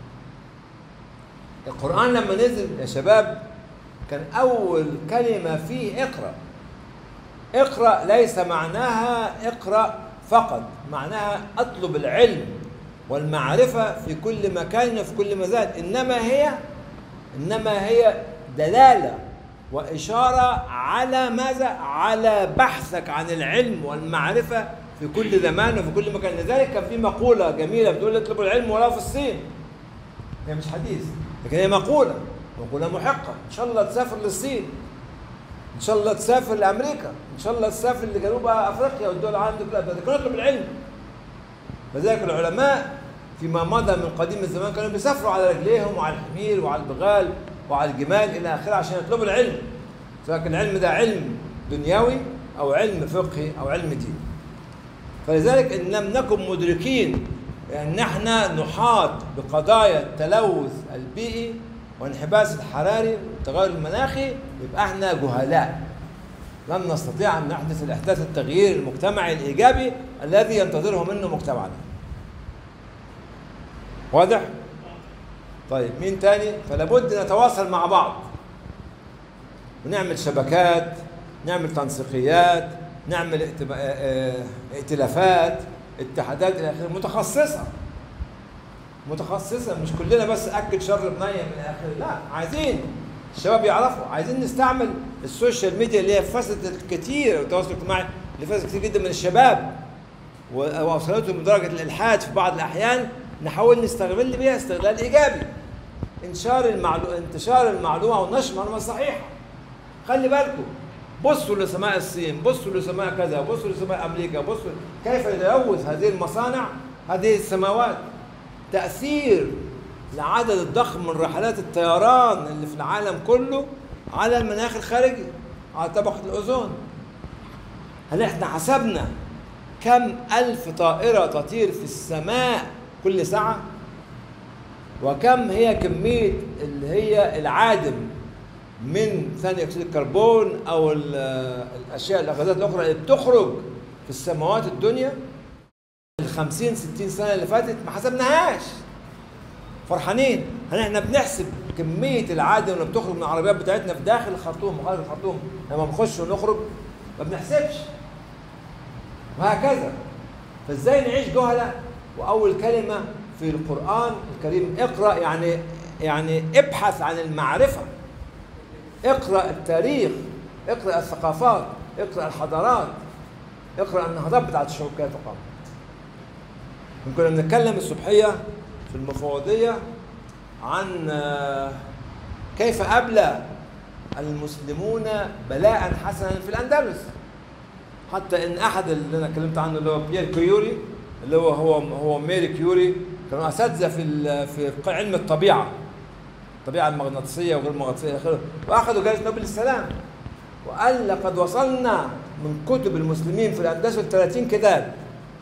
Speaker 2: القرآن لما نزل يا شباب كان أول كلمة فيه اقرأ اقرأ ليس معناها اقرأ فقط معناها اطلب العلم والمعرفة في كل مكان وفي كل مزاد إنما هي إنما هي دلالة وإشارة على ماذا؟ على بحثك عن العلم والمعرفة في كل زمان وفي كل مكان لذلك كان في مقولة جميلة بتقول اطلبوا العلم ولو في الصين هي مش حديث لكن هي مقولة مقولة محقة إن شاء الله تسافر للصين إن شاء الله تسافر لأمريكا إن شاء الله تسافر لجنوب أفريقيا والدول العالم دي كلها لكن اطلب العلم فذلك العلماء فيما مضى من قديم الزمان كانوا بيسافروا على رجليهم وعلى الحمير وعلى البغال وعلى الجمال الى اخره عشان يطلبوا العلم سواء كان العلم ده علم دنيوي او علم فقهي او علم ديني فلذلك ان لم نكن مدركين ان احنا نحاط بقضايا التلوث البيئي والانحباس الحراري والتغير المناخي يبقى احنا جهلاء لن نستطيع ان نحدث الاحداث التغيير المجتمعي الايجابي الذي ينتظره منه مجتمعنا واضح طيب مين تاني فلابد نتواصل مع بعض ونعمل شبكات نعمل تنسيقيات نعمل ائتب- اه- اه- ائتلافات اتحادات الى اخره متخصصه متخصصه مش كلنا بس اكل شر بنيه من اخره لا عايزين الشباب يعرفوا عايزين نستعمل السوشيال ميديا اللي هي فسدت كتير والتواصل الاجتماعي اللي فسد كتير جدا من الشباب و- واوصلتهم لدرجه الالحاد في بعض الاحيان نحاول نستغل بيها استغلال ايجابي انشار المعلو... انتشار المعلومه ونشر المعلومه الصحيحه خلي بالكم بصوا لسماء الصين بصوا لسماء كذا بصوا لسماء امريكا بصوا كيف يلوث هذه المصانع هذه السماوات تاثير العدد الضخم من رحلات الطيران اللي في العالم كله على المناخ الخارجي على طبقه الاوزون هل احنا حسبنا كم ألف طائرة تطير في السماء كل ساعة وكم هي كمية اللي هي العادم من ثاني أكسيد الكربون أو ال- الأشياء الغازات الأخرى اللي بتخرج في السماوات الدنيا الخمسين ستين سنة اللي فاتت ما حسبناهاش فرحانين هل احنا بنحسب كمية العادم اللي بتخرج من العربيات بتاعتنا في داخل الخرطوم وخارج الخرطوم لما بنخش ونخرج ما بنحسبش وهكذا فازاي نعيش جهلة واول كلمة في القرآن الكريم اقرأ يعني يعني ابحث عن المعرفة اقرأ التاريخ اقرأ الثقافات اقرأ الحضارات اقرأ النهضات بتاعت الشعوب كيف قامت كنا بنتكلم الصبحية في المفوضية عن آه، كيف أبلى المسلمون بلاء حسنا في الأندلس حتى ان احد اللي انا اتكلمت عنه اللي هو بيير كيوري اللي هو هو هو ميري كيوري كانوا اساتذه في ال- في علم الطبيعه الطبيعه المغناطيسيه وغير المغناطيسيه الى اخره واخذوا جائزه نوبل للسلام وقال لقد وصلنا من كتب المسلمين في الاندلس 30 كتاب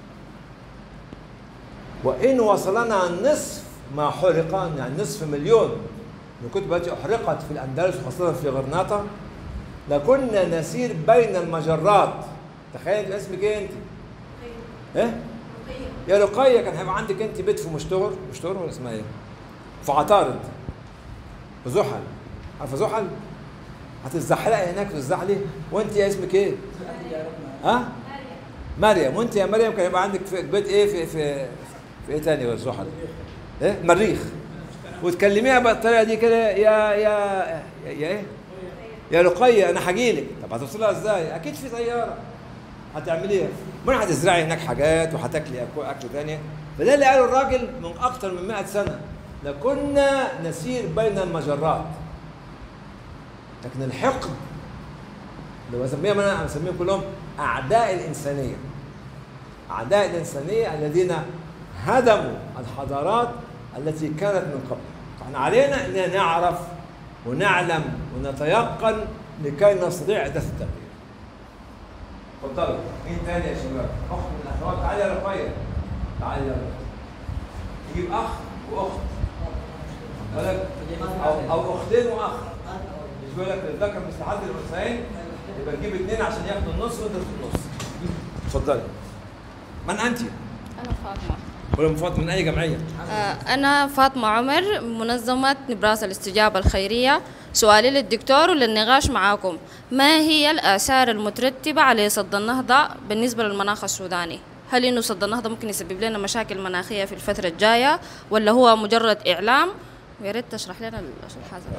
Speaker 2: وان وصلنا نصف ما حرق يعني نصف مليون من الكتب التي احرقت في الاندلس وخاصه في غرناطه لكنا نسير بين المجرات تخيل اسمك ايه انت؟ ايه؟ يا رقية كان هيبقى عندك انت بيت في مشتغل مشتغل ولا اسمها ايه؟ في عطارد في زحل عارفه زحل؟ هتتزحلقي هناك تتزحلي وانت يا اسمك ايه؟ ها؟ مريم وانت يا مريم كان يبقى عندك في بيت ايه في في في ايه تاني غير زحل؟ ايه؟ مريخ وتكلميها بالطريقه دي كده يا يا يا, يا ايه؟ يا رقية أنا هجيلك طب هتوصلها إزاي؟ أكيد في طيارة هتعمليها ما هتزرعي هناك حاجات وهتاكلي أكل أكل تانية فده اللي قاله الراجل من أكتر من 100 سنة لكنا نسير بين المجرات لكن الحقد اللي بسميهم أنا بسميهم كلهم أعداء الإنسانية أعداء الإنسانية الذين هدموا الحضارات التي كانت من قبل فاحنا علينا أن نعرف ونعلم ونتيقن لكي نستطيع إحداث التغيير. اتفضلوا مين تاني يا شباب؟ أخت من الأخوات تعالي يا رقية تعالي يلا تجيب اخ واخت بالك او او اختين واخ مش بيقول لك الذكر مثل حد الانثيين يبقى تجيب اثنين عشان ياخدوا النص وانت في النص اتفضلي من انت؟
Speaker 4: أنا فاطمة
Speaker 2: ولا من فاطمه من اي جمعيه؟
Speaker 4: آه، أنا فاطمة عمر منظمة نبراس الاستجابة الخيرية سؤالي للدكتور وللنقاش معاكم ما هي الآثار المترتبة على صد النهضة بالنسبة للمناخ السوداني؟ هل إنه صد النهضة ممكن يسبب لنا مشاكل مناخية في الفترة الجاية ولا هو مجرد إعلام؟ ويا ريت تشرح لنا الشرح هذا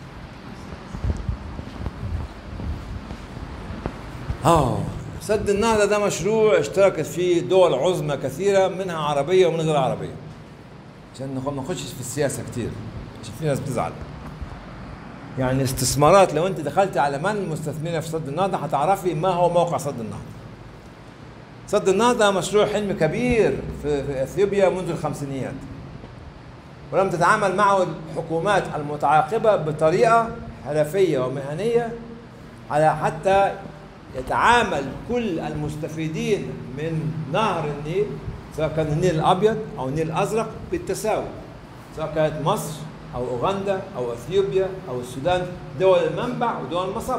Speaker 2: اه سد النهضة ده مشروع اشتركت فيه دول عظمى كثيرة منها عربية ومن غير عربية عشان نخ- ما نخشش في السياسة كتير عشان في ناس بتزعل يعني استثمارات لو انت دخلت على من المستثمرين في سد النهضة هتعرفي ما هو موقع سد النهضة سد النهضة مشروع حلم كبير في, في اثيوبيا منذ الخمسينيات ولم تتعامل معه الحكومات المتعاقبة بطريقة حرفية ومهنية على حتى يتعامل كل المستفيدين من نهر النيل سواء كان النيل الابيض او النيل الازرق بالتساوي سواء كانت مصر او اوغندا او اثيوبيا او السودان دول المنبع ودول المصب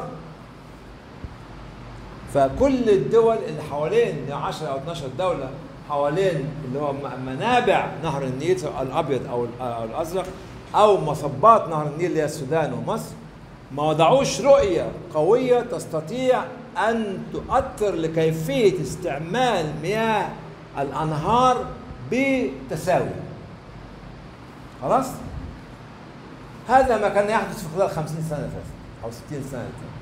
Speaker 2: فكل الدول اللي حوالين 10 او 12 دوله حوالين اللي هو م- منابع نهر النيل سواء الابيض او ال- أو الازرق او مصبات نهر النيل اللي هي السودان ومصر ما وضعوش رؤيه قويه تستطيع ان تؤثر لكيفيه استعمال مياه الانهار بتساوي خلاص هذا ما كان يحدث في خلال 50 سنه فاتت او 60 سنه فاتت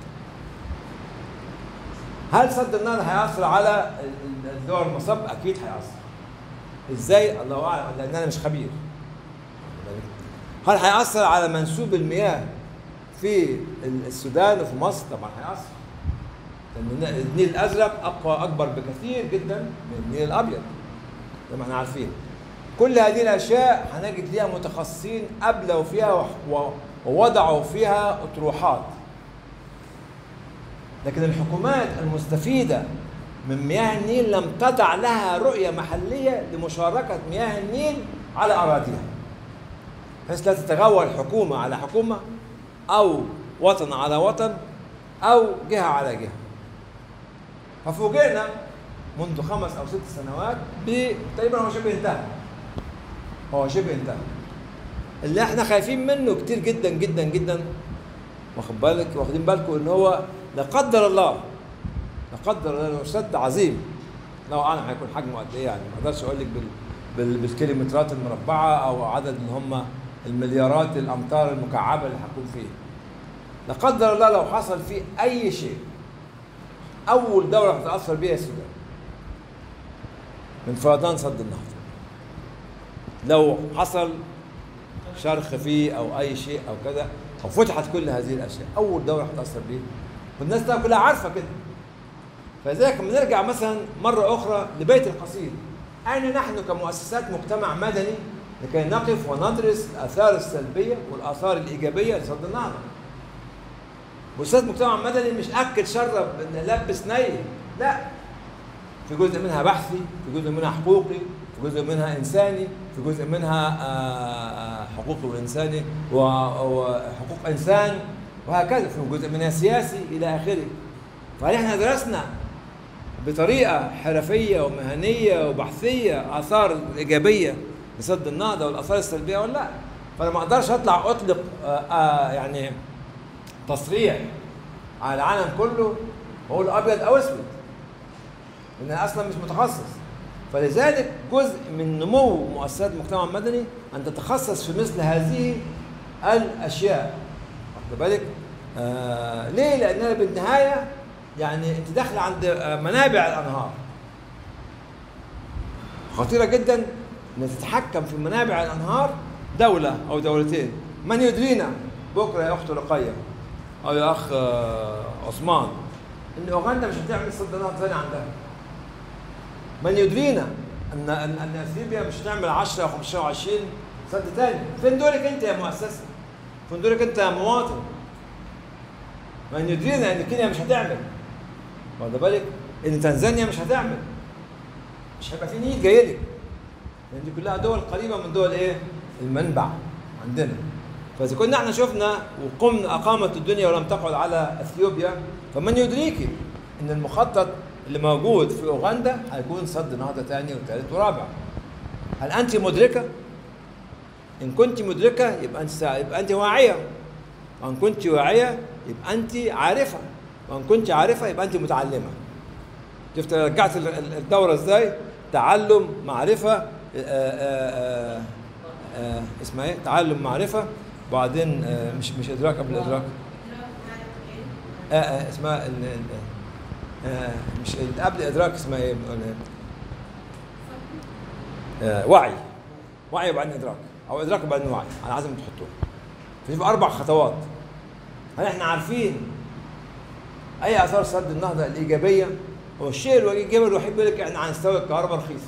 Speaker 2: هل سد النهر هيأثر على ال- ال- الدول المصب؟ أكيد هيأثر. إزاي؟ الله أعلم لأن أنا مش خبير. هل هيأثر على منسوب المياه في ال- السودان وفي مصر؟ طبعا هيأثر. لأن الن- النيل الأزرق أقوى أكبر بكثير جدا من النيل الأبيض. زي ما احنا عارفين. كل هذه الأشياء هنجد ليها متخصصين أبلوا فيها وح- و- ووضعوا فيها أطروحات. لكن الحكومات المستفيدة من مياه النيل لم تضع لها رؤية محلية لمشاركة مياه النيل على أراضيها بحيث لا تتغول حكومة على حكومة أو وطن على وطن أو جهة على جهة ففوجئنا منذ خمس أو ست سنوات ب- تقريبا هو شبه انتهى هو شبه انتهى اللي احنا خايفين منه كتير جدا جدا جدا واخد بالك واخدين بالكم ان هو لا قدر الله لا قدر الله لو سد عظيم لو اعلم هيكون حجمه قد ايه يعني ما اقدرش اقول لك بال بال بالكيلومترات المربعه او عدد اللي هم المليارات الامتار المكعبه اللي هتكون فيه لا قدر الله لو حصل فيه اي شيء اول دوله هتتاثر بيها السودان من فيضان سد النهضه لو حصل شرخ فيه او اي شيء او كذا او فتحت كل هذه الاشياء اول دوله هتاثر بيه والناس طبعا كلها عارفه كده فلذلك لما نرجع مثلا مره اخرى لبيت القصيد اين نحن كمؤسسات مجتمع مدني لكي نقف وندرس الاثار السلبيه والاثار الايجابيه لسد النهضه مؤسسات مجتمع مدني مش اكل شرب لبس ني لا في جزء منها بحثي في جزء منها حقوقي في جزء منها انساني في جزء منها آه، آه، حقوقي وانساني و- وحقوق انسان وهكذا في جزء منها سياسي الى اخره فاحنا درسنا بطريقه حرفيه ومهنيه وبحثيه اثار الايجابيه لسد النهضه والاثار السلبيه ولا لا فانا ما اقدرش اطلع اطلق آه، آه، يعني تصريح على العالم كله واقول ابيض او اسود لان انا اصلا مش متخصص فلذلك جزء من نمو مؤسسات المجتمع المدني ان تتخصص في مثل هذه الاشياء واخد بالك آه ليه لاننا بالنهايه يعني انت داخله عند آه، منابع الانهار خطيره جدا ان تتحكم في منابع الانهار دوله او دولتين من يدرينا بكره يا اخت رقيه او يا اخ آه، عثمان ان اوغندا مش هتعمل صد نهر ثاني عندها من يدرينا ان ان ان اثيوبيا مش هتعمل 10 او 15 او 20 سد ثاني فين دورك انت يا مؤسسه فين دورك انت يا مواطن من يدرينا ان كينيا مش هتعمل واخد بالك ان تنزانيا مش هتعمل مش هيبقى في نيل جاي لك لان دي كلها دول قريبه من دول ايه؟ المنبع عندنا فاذا كنا احنا شفنا وقمنا اقامت الدنيا ولم تقعد على اثيوبيا فمن يدريك ان المخطط اللي موجود في اوغندا هيكون صد نهضه ثاني وثالث ورابع هل انت مدركه؟ ان كنت مدركه يبقى انت يبقى انت واعيه وان كنت واعيه يبقى انت عارفه وان كنت عارفه يبقى انت متعلمه شفت رجعت ال- ال- الدوره ازاي تعلم معرفه آآ آآ آآ اسمها ايه تعلم معرفه وبعدين آه، مش مش ادراك قبل ادراك آه آه اسمها ال ال آه مش ال- قبل ادراك اسمها ايه بنقول إيه؟ آه وعي وعي وبعدين ادراك او ادراك وبعدين وعي على حسب ما تحطوه في اربع خطوات هل احنا عارفين اي اثار سد النهضه الايجابيه هو الشيء الايجابي الوحيد بيقول لك احنا هنستورد كهرباء رخيصه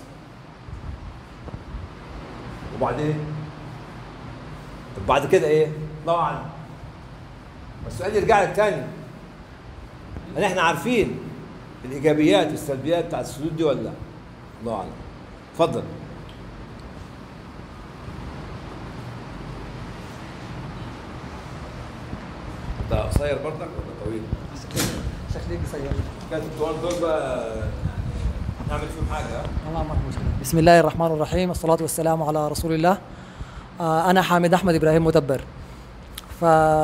Speaker 2: وبعدين طب بعد كده ايه؟ الله اعلم السؤال يرجع لك تاني هل احنا عارفين الايجابيات والسلبيات بتاعت السدود دي ولا لا؟ الله اعلم اتفضل ده قصير برضك ولا طويل؟
Speaker 5: شكلي قصير
Speaker 2: كانت الطوال دول بقى نعمل فيهم حاجه ها؟
Speaker 5: والله ما في مشكله بسم الله الرحمن الرحيم الصلاه والسلام على رسول الله آه انا حامد احمد ابراهيم مدبر ف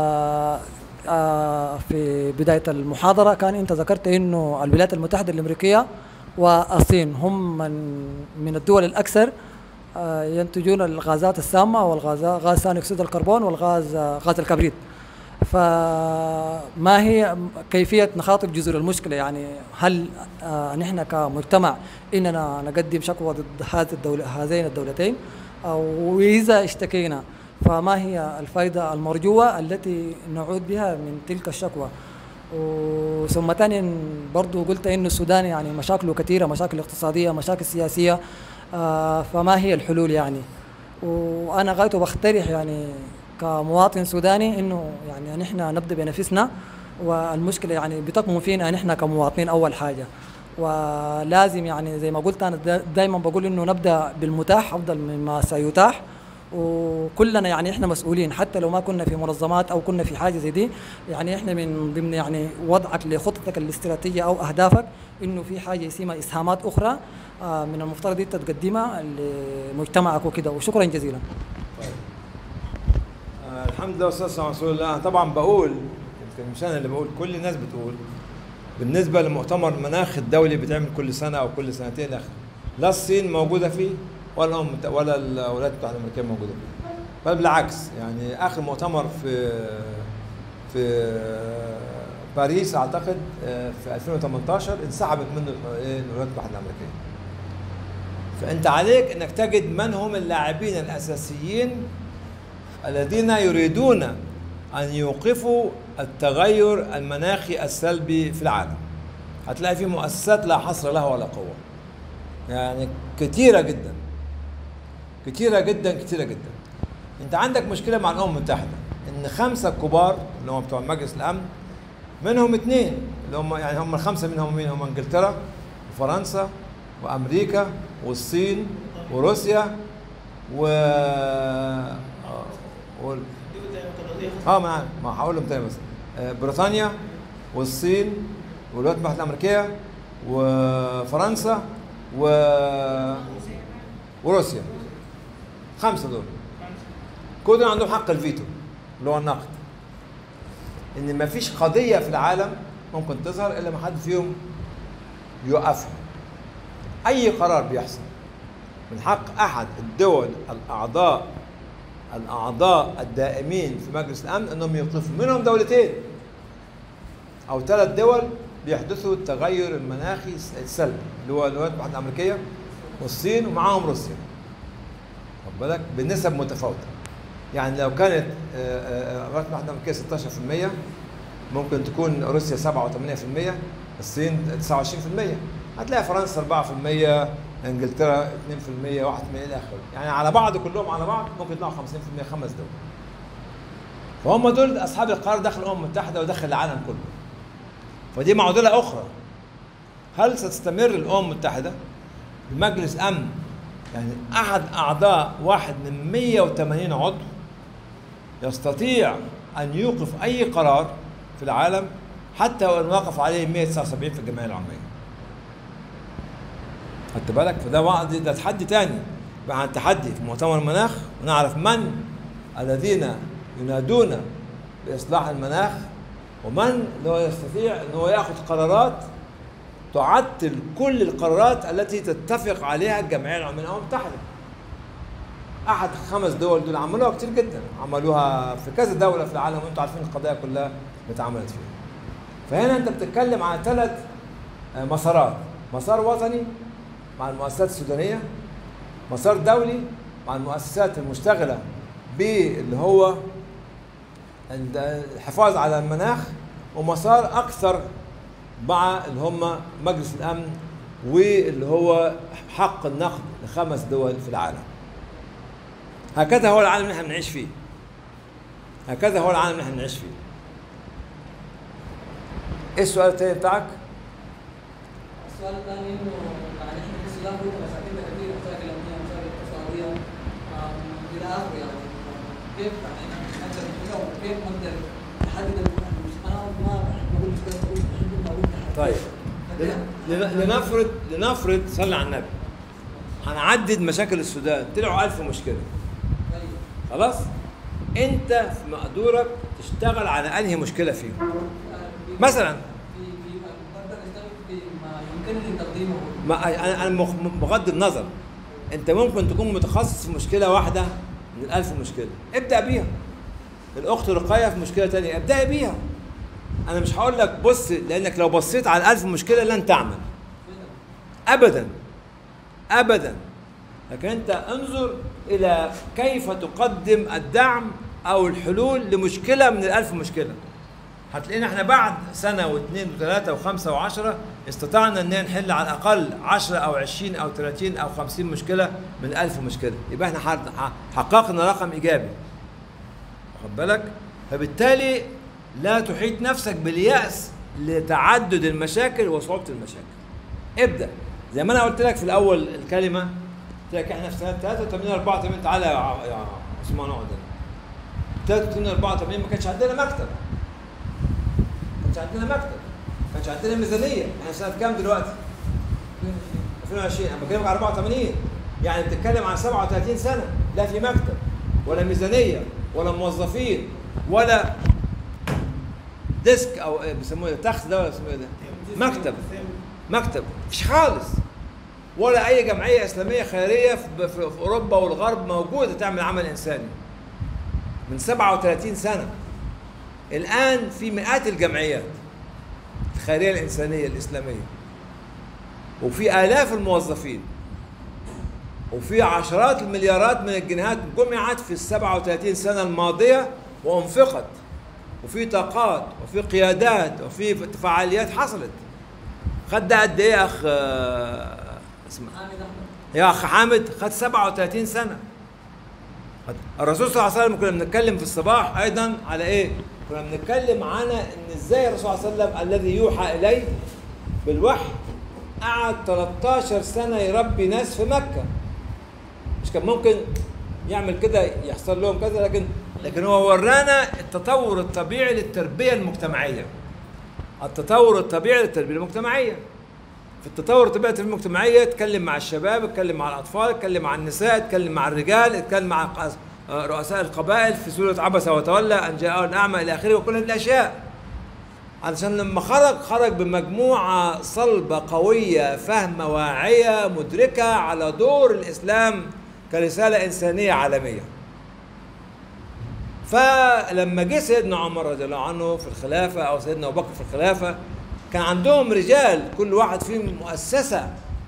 Speaker 5: آه في بدايه المحاضره كان انت ذكرت انه الولايات المتحده الامريكيه والصين هم من من الدول الاكثر آه ينتجون الغازات السامه والغاز غاز ثاني اكسيد الكربون والغاز آه غاز الكبريت فما هي كيفية نخاطب جذور المشكلة يعني هل آه نحن كمجتمع إننا نقدم شكوى ضد هذه الدولة هذين الدولتين أو إذا اشتكينا فما هي الفائدة المرجوة التي نعود بها من تلك الشكوى وثم ثانيا برضو قلت انه السودان يعني مشاكله كثيره مشاكل اقتصاديه مشاكل سياسيه آه فما هي الحلول يعني وانا غايته بقترح يعني كمواطن سوداني انه يعني نحن نبدا بنفسنا والمشكله يعني بتكمن فينا نحن كمواطنين اول حاجه ولازم يعني زي ما قلت انا دائما بقول انه نبدا بالمتاح افضل مما سيتاح وكلنا يعني احنا مسؤولين حتى لو ما كنا في منظمات او كنا في حاجه زي دي يعني احنا من ضمن يعني وضعك لخطتك الاستراتيجيه او اهدافك انه في حاجه اسمها اسهامات اخرى آه، من المفترض انت تقدمها لمجتمعك وكده وشكرا جزيلا
Speaker 2: آه الحمد لله والصلاه والسلام على رسول الله أنا طبعا بقول يمكن مش انا اللي بقول كل الناس بتقول بالنسبه لمؤتمر المناخ الدولي بيتعمل كل سنه او كل سنتين الاخر لا الصين موجوده فيه ولا هم ولا الولايات المتحده الامريكيه موجوده فيه بل بالعكس يعني اخر مؤتمر في في باريس اعتقد آه، في 2018 انسحبت منه إيه، الولايات المتحده الامريكيه فانت عليك انك تجد من هم اللاعبين الاساسيين الذين يريدون ان يوقفوا التغير المناخي السلبي في العالم هتلاقي في مؤسسات لا حصر لها ولا قوه يعني كثيره جدا كثيره جدا كثيره جدا انت عندك مشكله مع الامم المتحده ان خمسه كبار اللي هم بتوع مجلس الامن منهم اثنين اللي هم يعني هم الخمسه منهم مين هم انجلترا وفرنسا وامريكا والصين وروسيا و و... اه ما ما هقول لهم تاني بس آه، بريطانيا والصين والولايات المتحده الامريكيه وفرنسا و وروسيا خمسه دول كل دول عندهم حق الفيتو اللي هو النقد ان ما فيش قضيه في العالم ممكن تظهر الا ما حد فيهم يوقفها اي قرار بيحصل من حق احد الدول الاعضاء الاعضاء الدائمين في مجلس الامن انهم يوقفوا منهم دولتين او ثلاث دول بيحدثوا التغير المناخي السلبي اللي هو الولايات المتحده الامريكيه والصين ومعاهم روسيا خد بالك بنسب متفاوته يعني لو كانت آه، آه، الولايات المتحده الامريكيه 16% ممكن تكون روسيا 7 و8% الصين 29% هتلاقي فرنسا 4% انجلترا 2% 1% الى اخره يعني على بعض كلهم على بعض ممكن يطلعوا 50% خمس دول فهم دول اصحاب القرار داخل الامم المتحده وداخل العالم كله فدي معضله اخرى هل ستستمر الامم المتحده بمجلس امن يعني احد اعضاء واحد من 180 عضو يستطيع ان يوقف اي قرار في العالم حتى وان وقف عليه 179 في الجمعيه العموميه خدت بالك فده وعد ده تحدي تاني بقى عن تحدي في مؤتمر المناخ ونعرف من الذين ينادون باصلاح المناخ ومن اللي هو يستطيع ان هو ياخذ قرارات تعطل كل القرارات التي تتفق عليها الجمعيه العموميه الامم المتحده. احد خمس دول دول عملوها كتير جدا، عملوها في كذا دوله في العالم وانتم عارفين القضايا كلها اللي اتعملت فيها. فهنا انت بتتكلم عن ثلاث آه، مسارات، مسار وطني مع المؤسسات السودانيه، مسار دولي مع المؤسسات المشتغله باللي هو الحفاظ على المناخ ومسار اكثر مع اللي هم مجلس الامن واللي هو حق النقد لخمس دول في العالم. هكذا هو العالم اللي احنا بنعيش فيه. هكذا هو العالم اللي احنا بنعيش فيه. ايه السؤال الثاني بتاعك؟
Speaker 5: السؤال الثاني انه يعني احنا في السودان كنا مشاكلنا كثير مشاكل امنيه مشاكل اقتصاديه آم، الى اخره يعني كيف يعني نقدر نحلها وكيف نقدر نحدد ال- انا ما بحب اقول مشكله اقول بحب اقول تحدي.
Speaker 2: طيب
Speaker 5: لكن-
Speaker 2: لن- لنفرض لنفرض صلي على النبي هنعدد مشاكل السودان طلعوا ألف مشكلة
Speaker 5: طيب.
Speaker 2: خلاص انت في مقدورك تشتغل على انهي مشكلة فيهم مثلا
Speaker 5: في في نقدر نشتغل في ما يمكنني تقديمه
Speaker 2: ما انا انا مخ- بغض النظر انت ممكن تكون متخصص في مشكله واحده من الألف مشكله ابدا بيها الاخت رقيه في مشكله تانية ابدأي بيها انا مش هقول لك بص لانك لو بصيت على الألف مشكله لن تعمل ابدا ابدا لكن انت انظر الى كيف تقدم الدعم او الحلول لمشكله من الألف مشكله هتلاقينا احنا بعد سنه واثنين وثلاثه وخمسه وعشره استطعنا ان نحل على الاقل 10 او 20 او 30 او 50 مشكله من 1000 مشكله يبقى احنا حر- ح- حققنا رقم ايجابي واخد بالك فبالتالي لا تحيط نفسك بالياس لتعدد المشاكل وصعوبه المشاكل ابدا زي ما انا قلت لك في الاول الكلمه قلت لك احنا في سنه 83 84 تعالى يا ع- يا عثمان اقعد هنا. 83 84 ما كانش عندنا مكتب ما كانش عندنا مكتب ما كانش عندنا ميزانيه احنا سنه كام دلوقتي 2020 انا بكلمك على 84 يعني بتتكلم عن 37 سنه لا في مكتب ولا ميزانيه ولا موظفين ولا ديسك او إيه بيسموه إيه؟ تخت ده ولا بيسموه إيه ده مكتب مكتب مش خالص ولا اي جمعيه اسلاميه خيريه في, في, في اوروبا والغرب موجوده تعمل عمل انساني من 37 سنه الان في مئات الجمعيات الخيريه الانسانيه الاسلاميه وفي الاف الموظفين وفي عشرات المليارات من الجنيهات جمعت في ال 37 سنه الماضيه وانفقت وفي طاقات وفي قيادات وفي فعاليات حصلت خد ده قد ايه يا اخ آه، اسمع
Speaker 5: حامد احمد
Speaker 2: يا اخ حامد خد 37 سنه خد- الرسول صلى الله عليه وسلم كنا بنتكلم في الصباح ايضا على ايه؟ كنا بنتكلم على ان ازاي الرسول صلى الله عليه وسلم الذي يوحى اليه بالوحي قعد 13 سنه يربي ناس في مكه مش كان ممكن يعمل كده يحصل لهم كذا لكن لكن هو ورانا التطور الطبيعي للتربيه المجتمعيه التطور الطبيعي للتربيه المجتمعيه في التطور الطبيعي التربيه المجتمعيه اتكلم مع الشباب اتكلم مع الاطفال اتكلم مع النساء اتكلم مع الرجال اتكلم مع قص- آه، رؤساء القبائل في سوره عبس وتولى ان جاءه الاعمى الى اخره وكل هذه الاشياء علشان لما خرج خرج بمجموعه صلبه قويه فاهمه واعيه مدركه على دور الاسلام كرساله انسانيه عالميه فلما جه سيدنا عمر رضي الله عنه في الخلافه او سيدنا ابو بكر في الخلافه كان عندهم رجال كل واحد فيهم مؤسسه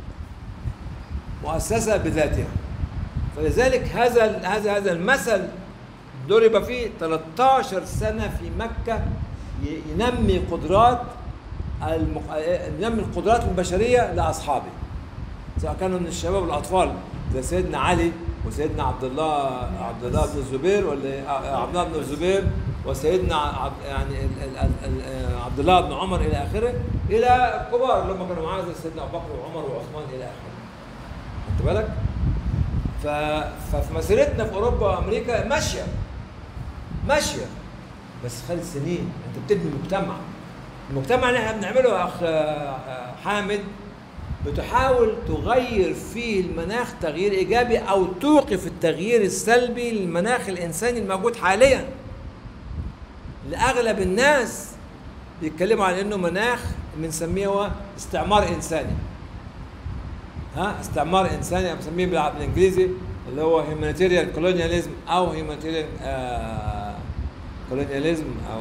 Speaker 2: مؤسسه بذاتها فلذلك هذا هذا هذا المثل ضرب فيه 13 سنه في مكه ي- ينمي قدرات المق... ينمي القدرات البشريه لاصحابه سواء كانوا من الشباب والاطفال زي سيدنا علي وسيدنا عبد الله عبد الله بن الزبير ولا عبد الله بن الزبير وسيدنا عبد يعني ال- ال- ال- ال- عبد الله بن عمر الى اخره الى الكبار اللي هم كانوا معاه زي سيدنا ابو بكر وعمر وعثمان الى اخره. خدت بالك؟ ف... ففي مسيرتنا في اوروبا وامريكا ماشيه ماشيه بس خلال سنين انت بتبني مجتمع المجتمع اللي احنا بنعمله يا اخ آه، حامد بتحاول تغير فيه المناخ تغيير ايجابي او توقف التغيير السلبي للمناخ الانساني الموجود حاليا لاغلب الناس بيتكلموا عن انه مناخ بنسميه هو استعمار انساني ها استعمار انساني أنا بسميه بالع- بالانجليزي اللي هو هيومانيتيريان كولونياليزم او هيومانيتيريان كولونياليزم او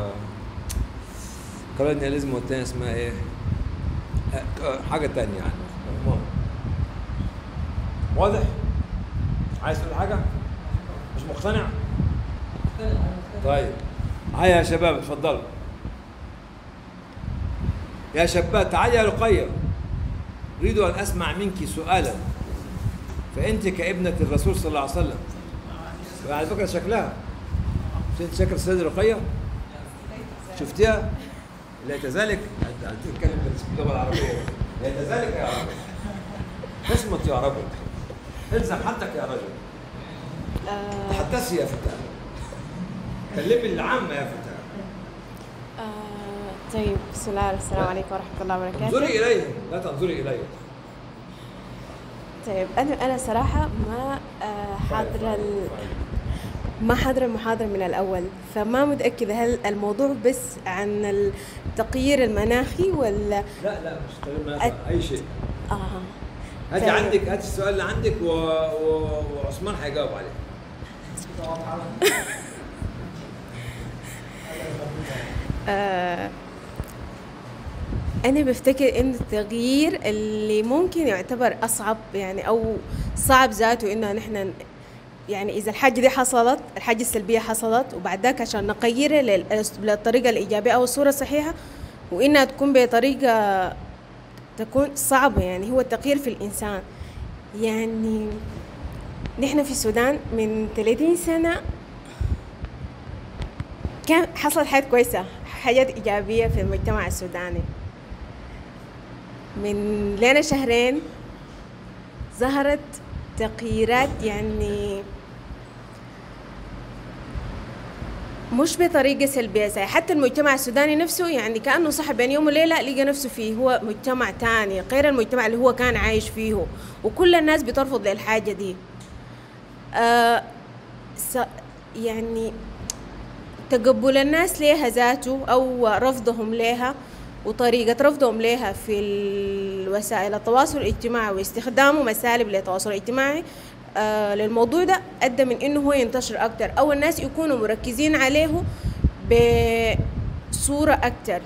Speaker 2: كولونياليزم والتانية اسمها ايه؟ آه، آه، حاجة تانية يعني المهم واضح؟ عايز تقول حاجة؟ مش مقتنع؟ طيب هيا يا شباب اتفضلوا يا شباب تعالي يا رقية أريد أن أسمع منك سؤالا فأنت كابنة الرسول صلى الله عليه وسلم وعلى فكرة شكلها مش أنت شكل السيدة رقية؟ شفتيها؟ ليت ذلك أنت هتتكلم باللغة العربية ليت ذلك يا رجل اصمت يا رجل الزم حدك يا رجل تحدثي يا فتاة كلمي العامة يا فتاة
Speaker 6: آه، طيب بسم الله السلام عليكم ورحمة الله وبركاته
Speaker 2: انظري إليهم لا تنظري إلي
Speaker 6: طيب أنا أنا صراحة ما آه، حاضرة ال... ما حاضرة المحاضرة من الأول فما متأكدة هل الموضوع بس عن التغيير المناخي ولا
Speaker 2: لا لا مش تغيير مناخ، أي شيء
Speaker 6: آه
Speaker 2: هاتي
Speaker 6: طيب.
Speaker 2: عندك هاتي السؤال اللي عندك و... و... وعثمان هيجاوب عليه
Speaker 6: آه، أنا بفتكر إن التغيير اللي ممكن يعتبر أصعب يعني أو صعب ذاته إنه نحن يعني إذا الحاجة دي حصلت الحاجة السلبية حصلت وبعد ذاك عشان نغيرها لل- للطريقة الإيجابية أو الصورة الصحيحة وإنها تكون بطريقة تكون صعبة يعني هو التغيير في الإنسان يعني نحن في السودان من 30 سنة كان حصلت حاجات كويسة حاجات إيجابية في المجتمع السوداني من لنا شهرين ظهرت تغييرات يعني مش بطريقة سلبية زي حتى المجتمع السوداني نفسه يعني كأنه صح بين يوم وليلة لقى نفسه فيه هو مجتمع تاني غير المجتمع اللي هو كان عايش فيه وكل الناس بترفض للحاجة دي آه س- يعني تقبل الناس لها ذاته أو رفضهم لها وطريقة رفضهم لها في ال- وسائل التواصل الاجتماعي واستخدامه مسالب للتواصل الاجتماعي آه للموضوع ده أدى من إنه هو ينتشر أكتر أو الناس يكونوا مركزين عليه بصورة أكتر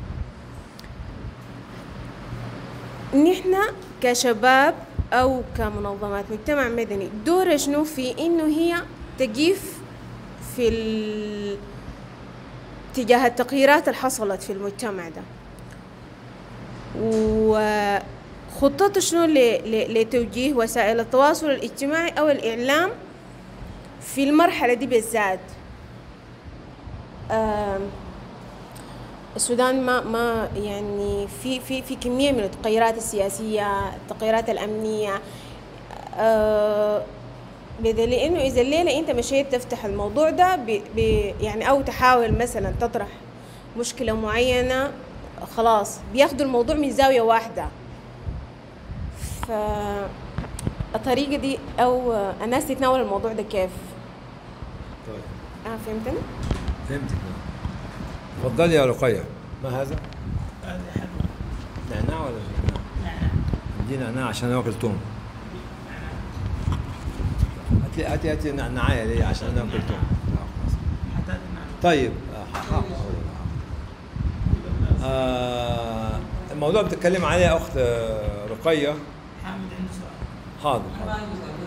Speaker 6: نحن كشباب أو كمنظمات مجتمع مدني دور شنو في إنه هي تقيف في ال... تجاه التغييرات اللي حصلت في المجتمع ده وخطط شنو ل... ل... لتوجيه وسائل التواصل الاجتماعي أو الإعلام في المرحلة دي بالذات آم، السودان ما ما يعني في في في كميه من التغيرات السياسيه، التغيرات الامنيه آه بدليل انه اذا الليله انت مشيت تفتح الموضوع ده ب ب يعني او تحاول مثلا تطرح مشكله معينه خلاص بياخدوا الموضوع من زاويه واحده ف الطريقه دي او الناس تتناول الموضوع ده كيف؟
Speaker 2: طيب
Speaker 6: اه فهمتني؟
Speaker 2: فهمتك تفضلي يا رقية ما هذا؟ نعناع ولا مش نعناع؟ دي نعناع عشان اكل توم هاتي هاتي هاتي نعناعية ليه عشان انا اكل توم طيب آه، ح- ح- آه الموضوع بتتكلم عليه يا اخت آه، رقية
Speaker 3: حامد عنده سؤال
Speaker 2: حاضر حاضر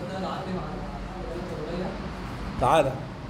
Speaker 2: تعالى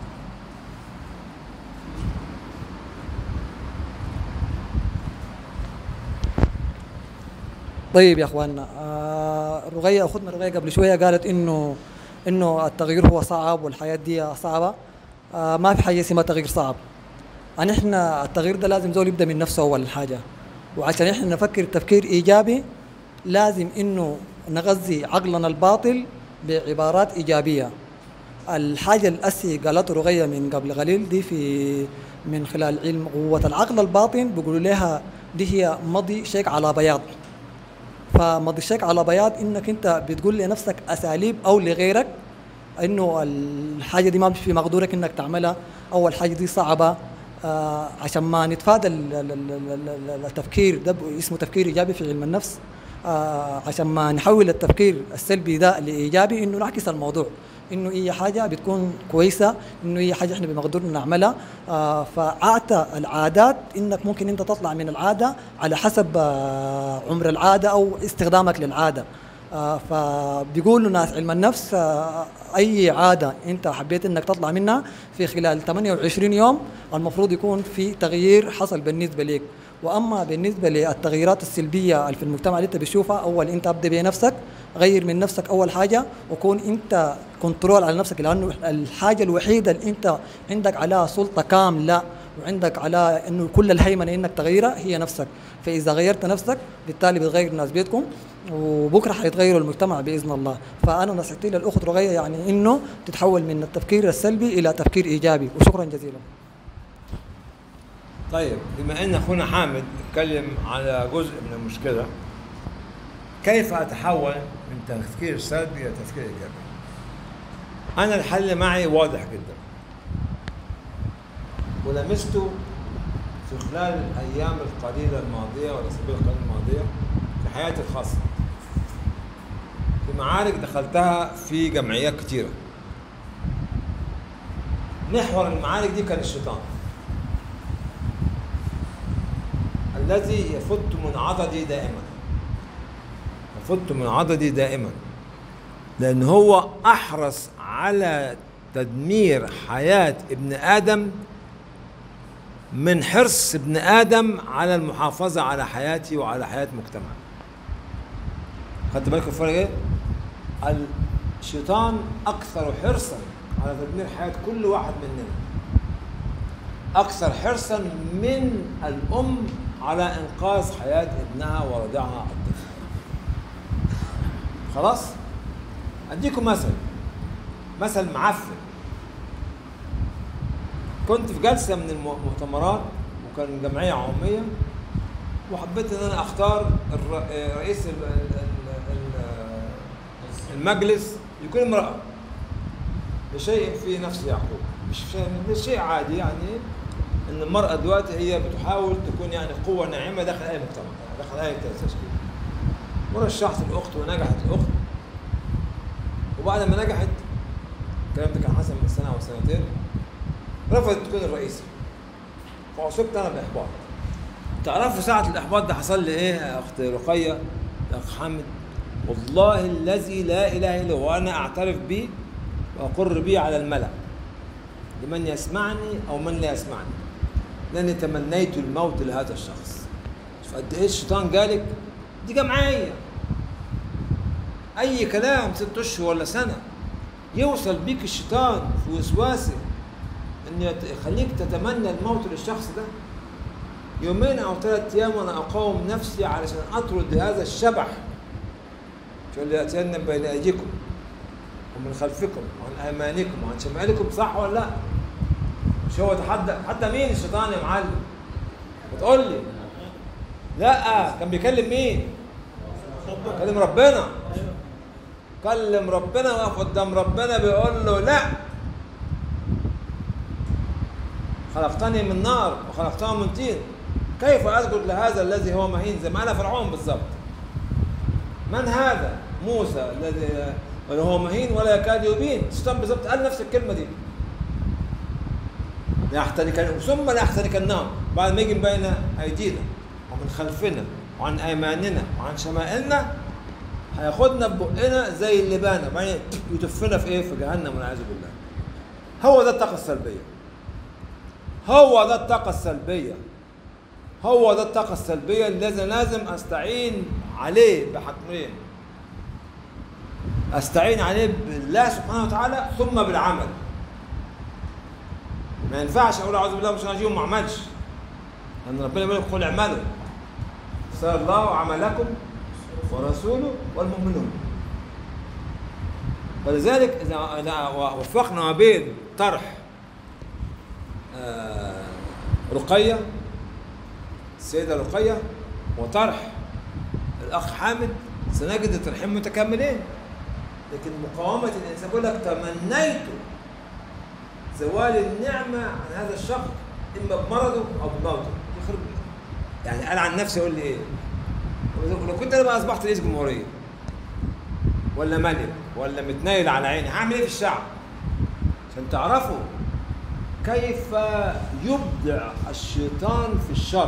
Speaker 5: طيب يا اخواننا آه رغية اخوتنا رغية قبل شوية قالت انه انه التغيير هو صعب والحياة دي صعبة آه ما في حاجة اسمها تغيير صعب يعني احنا التغيير ده لازم زول يبدا من نفسه اول حاجة وعشان احنا نفكر تفكير ايجابي لازم انه نغذي عقلنا الباطل بعبارات ايجابيه الحاجه الاسي قالته رغيه من قبل قليل دي في من خلال علم قوه العقل الباطن بيقولوا لها دي هي مضي شيك على بياض فمضي الشيك على بياض انك انت بتقول لنفسك اساليب او لغيرك انه الحاجه دي ما في مقدورك انك تعملها او الحاجه دي صعبه آه عشان ما نتفادى ال- ال- ال- ال- ال- التفكير ده ب- اسمه تفكير ايجابي في علم النفس آه عشان ما نحول التفكير السلبي ده لايجابي انه نعكس الموضوع انه اي حاجه بتكون كويسه انه اي حاجه احنا بمقدورنا نعملها آه فاعطى العادات انك ممكن انت تطلع من العاده على حسب آه عمر العاده او استخدامك للعاده آه، فبيقولوا ناس علم النفس آه، اي عاده انت حبيت انك تطلع منها في خلال 28 يوم المفروض يكون في تغيير حصل بالنسبه لك واما بالنسبه للتغييرات السلبيه اللي في المجتمع اللي انت بتشوفها اول انت ابدا بنفسك غير من نفسك اول حاجه وكون انت كنترول على نفسك لانه الحاجه الوحيده اللي انت عندك عليها سلطه كامله وعندك على انه كل الهيمنه انك تغيرها هي نفسك فاذا غيرت نفسك بالتالي بتغير الناس بيتكم وبكره حيتغيروا المجتمع باذن الله فانا نصيحتي للاخت رغيه يعني انه تتحول من التفكير السلبي الى تفكير ايجابي وشكرا جزيلا
Speaker 2: طيب بما ان اخونا حامد اتكلم على جزء من المشكله كيف اتحول من تفكير سلبي الى تفكير ايجابي انا الحل معي واضح جدا ولمسته في خلال الايام القليله الماضيه والاسابيع القليله الماضيه في حياتي الخاصه في معارك دخلتها في جمعيات كتيره محور المعارك دي كان الشيطان الذي يفت من عضدي دائما يفت من عضدي دائما لأن هو أحرص على تدمير حياة ابن آدم من حرص ابن آدم على المحافظة على حياتي وعلى حياة مجتمعي خدت بالك الفرق ايه؟ الشيطان أكثر حرصا على تدمير حياة كل واحد مننا أكثر حرصا من الأم على إنقاذ حياة ابنها ورضعها الطفل خلاص أديكم مثل مثل معفن كنت في جلسة من المؤتمرات وكان جمعية عمومية وحبيت ان انا اختار الر- رئيس ال- ال- ال- ال- المجلس يكون امرأة لشيء في نفس يعقوب مش شيء مش شيء عادي يعني ان المرأة دلوقتي هي بتحاول تكون يعني قوة ناعمة داخل اي مجتمع داخل اي تشكيل ورشحت الاخت ونجحت الاخت وبعد ما نجحت الكلام ده كان حصل من سنة او سنتين رفضت تكون الرئيسة فأصبت انا باحباط تعرفوا ساعة الإحباط ده حصل لي إيه يا أخت رقية يا أخ حامد والله الذي لا إله إلا هو وأنا أعترف به وأقر به على الملأ لمن يسمعني أو من لا يسمعني لأني تمنيت الموت لهذا الشخص شوف قد إيه الشيطان جالك دي جمعية أي كلام ست أشهر ولا سنة يوصل بيك الشيطان في وسواسه إنه يت- يخليك تتمنى الموت للشخص ده يومين او ثلاث ايام وانا اقاوم نفسي علشان اطرد هذا الشبح شو اللي ياتين بين ايديكم ومن خلفكم وعن ايمانكم وعن شمالكم صح ولا لا؟ مش هو تحدى حتى مين الشيطان يا معلم؟ بتقول لي لا كان بيكلم مين؟ كلم ربنا كلم ربنا وقف قدام ربنا بيقول له لا خلقتني من نار وخلقته من طين كيف اسجد لهذا الذي هو مهين زي ما انا فرعون بالضبط من هذا موسى الذي اللي هو مهين ولا يكاد يبين الشيطان بالضبط قال نفس الكلمه دي ليحتركن ثم ليحتركنهم بعد ما يجي بين ايدينا ومن خلفنا وعن ايماننا وعن شمائلنا هياخدنا ببقنا زي اللبانه بعدين يتفنا في ايه في جهنم والعياذ بالله هو ده الطاقه السلبيه هو ده الطاقة السلبية هو ده الطاقة السلبية اللي لازم لازم استعين عليه بحاجتين استعين عليه بالله سبحانه وتعالى ثم بالعمل ما ينفعش اقول اعوذ بالله من الشيطان الرجيم وما اعملش لان ربنا بيقول قل اعملوا سيرى الله عملكم ورسوله والمؤمنون ولذلك اذا إذا وفقنا ما بين طرح آه، رقيه السيده رقيه وطرح الاخ حامد سنجد الطرحين متكاملين لكن مقاومه الانسان يقول لك تمنيت زوال النعمه عن هذا الشخص اما بمرضه او بموته يخرب يعني انا عن نفسي اقول لي ايه؟ لو كنت انا بقى اصبحت رئيس جمهوريه ولا ملك ولا متنايل على عيني هعمل ايه في الشعب؟ عشان تعرفوا كيف يبدع الشيطان في الشر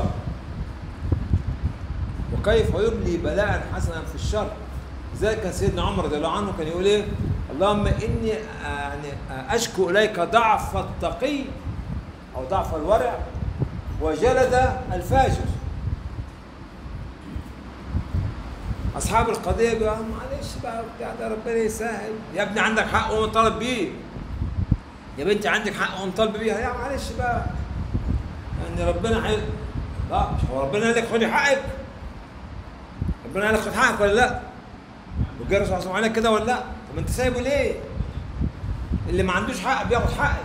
Speaker 2: وكيف يبلي بلاء حسنا في الشر لذلك كان سيدنا عمر رضي الله عنه كان يقول ايه اللهم اني يعني اشكو اليك ضعف التقي او ضعف الورع وجلد الفاجر اصحاب القضيه بقى معلش بقى بتاع ده ربنا يسهل يا ابني عندك حق ومطالب بيه يا بنتي عندك حق ومطالب بيها يا معلش بقى يعني ربنا حي... لا مش هو ربنا قال لك خدي حقك ربنا قال لك خد حقك ولا لا وجه الرسول صلى الله عليه وسلم كده ولا لا طب انت سايبه ليه اللي ما عندوش حق بياخد حقك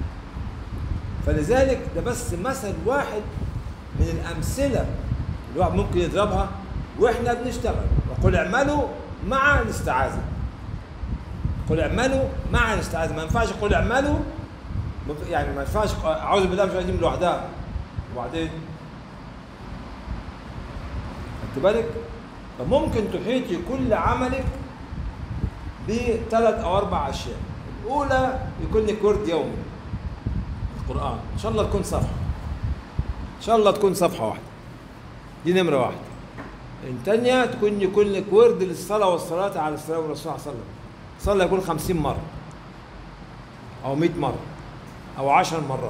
Speaker 2: فلذلك ده بس مثل واحد من الامثله الواحد ممكن يضربها واحنا بنشتغل وقل اعملوا مع الاستعاذه قل اعملوا مع الاستعاذه ما ينفعش قل اعملوا يعني ما ينفعش اعوذ بالله مش عايزين لوحدها وبعدين خدت بالك فممكن تحيطي كل عملك بثلاث او اربع اشياء الاولى يكون لك ورد يومي القران ان شاء الله تكون صفحه ان شاء الله تكون صفحه واحده دي نمره واحده الثانيه تكون يكون لك ورد للصلاه والصلاه على السلام والرسول صلى الله عليه وسلم صلى يكون خمسين مره او مئة مره او عشر مرات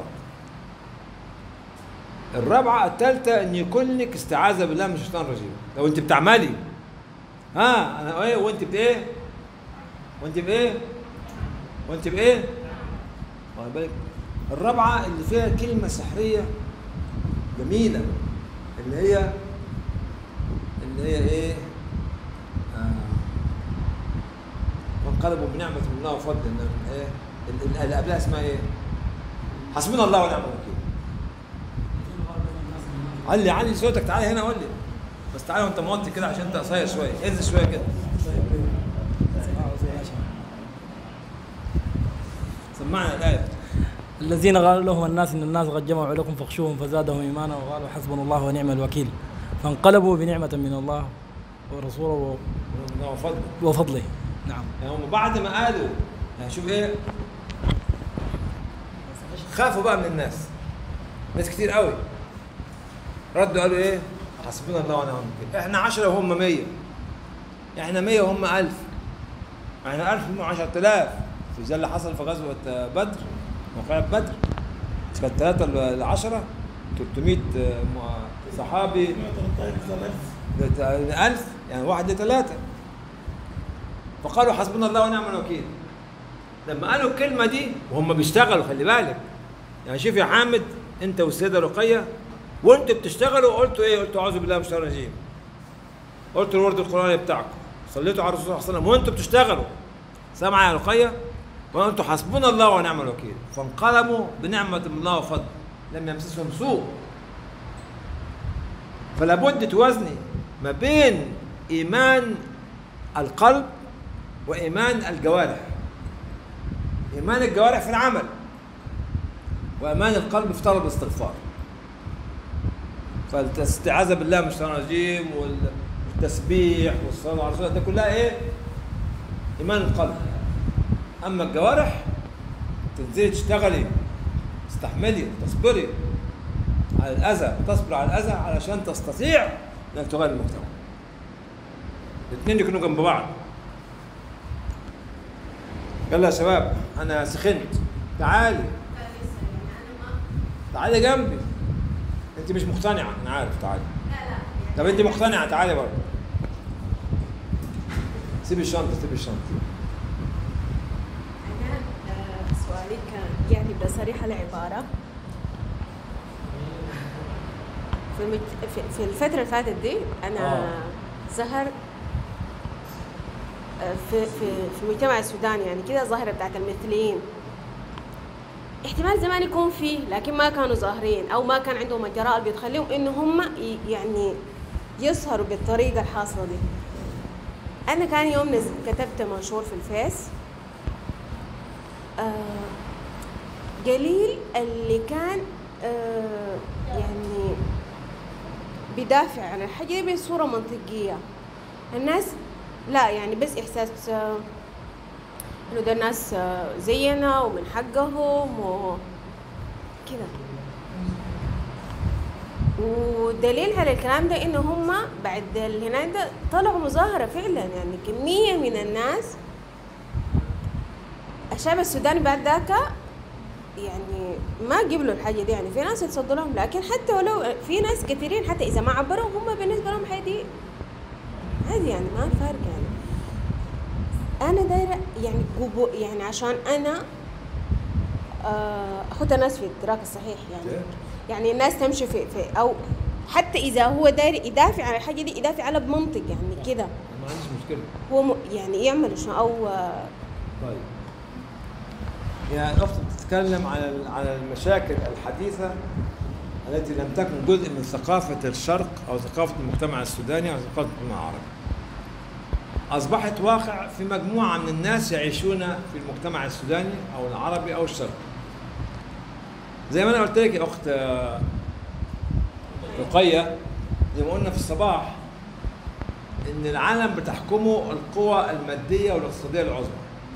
Speaker 2: الرابعه الثالثه ان يكون لك استعاذه بالله من الشيطان الرجيم لو انت بتعملي ها انا ايه وانت بايه وانت بايه وانت بايه واخد بالك الرابعه اللي فيها كلمه سحريه جميله اللي هي اللي هي ايه آه وانقلبوا بنعمه من الله وفضل إن- ايه ال- ال- اللي قبلها اسمها ايه حسبنا الله ونعم الوكيل علي علي صوتك تعالى هنا قول لي بس تعالى وانت موطي كده عشان انت قصير شويه هز شويه كده سمعنا الايه
Speaker 1: الذين قالوا لهم الناس ان الناس قد جمعوا لكم فاخشوهم فزادهم ايمانا وقالوا حسبنا الله ونعم الوكيل فانقلبوا بنعمه من الله ورسوله
Speaker 2: الله وفضل
Speaker 1: وفضله نعم
Speaker 2: يعني هم بعد ما قالوا يعني شوف ايه خافوا بقى من الناس ناس كتير قوي ردوا قالوا ايه حسبنا الله ونعم الوكيل احنا 10 وهم 100 احنا 100 وهم 1000 احنا 1000 وهم 10000 في ده اللي حصل في غزوه بدر موقعة بدر كانت 3 ل 10 300 صحابي 1000 يعني واحد لثلاثة فقالوا حسبنا الله ونعم الوكيل لما قالوا الكلمة دي وهم بيشتغلوا خلي بالك يعني شوف يا حامد انت والسيدة رقية وانتوا بتشتغلوا قلتوا ايه؟ قلتوا اعوذ بالله من الشيطان الرجيم قلتوا الورد القرآني بتاعكم صليتوا على الرسول صلى الله عليه وسلم وانتوا بتشتغلوا سامعة يا رقية وقلتوا حسبنا الله ونعم الوكيل فانقلبوا بنعمة من الله وفضل لم يمسسهم سوء فلا بد توازني ما بين ايمان القلب وايمان الجوارح ايمان الجوارح في العمل وايمان القلب في طلب الاستغفار فالاستعاذه بالله من الشيطان الرجيم والتسبيح والصلاه على الرسول ده كلها ايه ايمان القلب اما الجوارح تنزلي تشتغلي تستحملي تصبري على الاذى تصبر على الاذى علشان تستطيع انك تغير المجتمع الاثنين يكونوا جنب بعض يلا يا شباب انا سخنت تعالي تعالي جنبي انت مش مقتنعه انا عارف تعالي طب انت مقتنعه تعالي برضه سيبي الشنطه سيبي الشنطه
Speaker 6: أنا آه، سؤالي كان يعني بصريح العبارة في, المج... في, في الفترة اللي فاتت دي أنا
Speaker 2: آه.
Speaker 6: ظهر آه، في في في المجتمع السوداني يعني كده الظاهره بتاعت المثليين احتمال زمان يكون فيه لكن ما كانوا ظاهرين او ما كان عندهم الجراءه اللي بتخليهم انه هم ي- يعني يظهروا بالطريقه الحاصله دي انا كان يوم نز... كتبت منشور في الفيس آه قليل اللي كان آه يعني بيدافع عن الحاجة دي بصورة منطقية الناس لا يعني بس إحساس آه، إنه ده الناس آه، زينا ومن حقهم و كده ودليل على الكلام ده إنه هم بعد الهناك ده طلعوا مظاهرة فعلا يعني كمية من الناس الشعب السوداني بعد ذاك يعني ما قبلوا الحاجه دي يعني في ناس يتصدوا لهم لكن حتى ولو في ناس كثيرين حتى اذا ما عبروا هم بالنسبه لهم الحاجه دي عادي يعني ما فارق يعني انا دايره يعني قبو يعني عشان انا آه، اخد الناس في التراك الصحيح يعني يعني الناس تمشي في, في او حتى اذا هو داير يدافع عن الحاجه دي يدافع على بمنطق يعني كده
Speaker 2: ما عنديش مشكله
Speaker 6: هو م- يعني يعمل شنو او آه،
Speaker 2: طيب يعني الاخت بتتكلم على على المشاكل الحديثه التي لم تكن جزء من ثقافه الشرق او ثقافه المجتمع السوداني او ثقافه المجتمع العربي. اصبحت واقع في مجموعه من الناس يعيشون في المجتمع السوداني او العربي او الشرقي. زي ما انا قلت لك يا اخت آه، رقيه زي ما قلنا في الصباح ان العالم بتحكمه القوى الماديه والاقتصاديه العظمى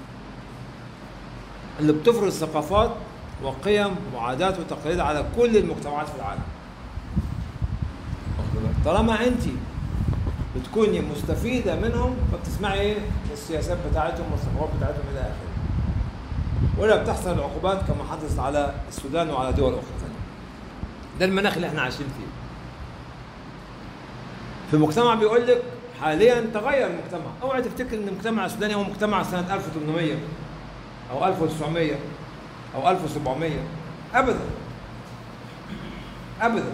Speaker 2: اللي بتفرض ثقافات وقيم وعادات وتقاليد على كل المجتمعات في العالم واخد بالك؟ طالما انت بتكوني مستفيده منهم فبتسمعي ايه السياسات بتاعتهم والثقافات بتاعتهم الى اخره ولا بتحصل العقوبات كما حدث على السودان وعلى دول اخرى ثانيه ده المناخ اللي احنا عايشين فيه في مجتمع بيقول لك حاليا تغير المجتمع اوعي تفتكر ان المجتمع السوداني هو مجتمع سنه 1800 او 1900 او 1700 ابدا ابدا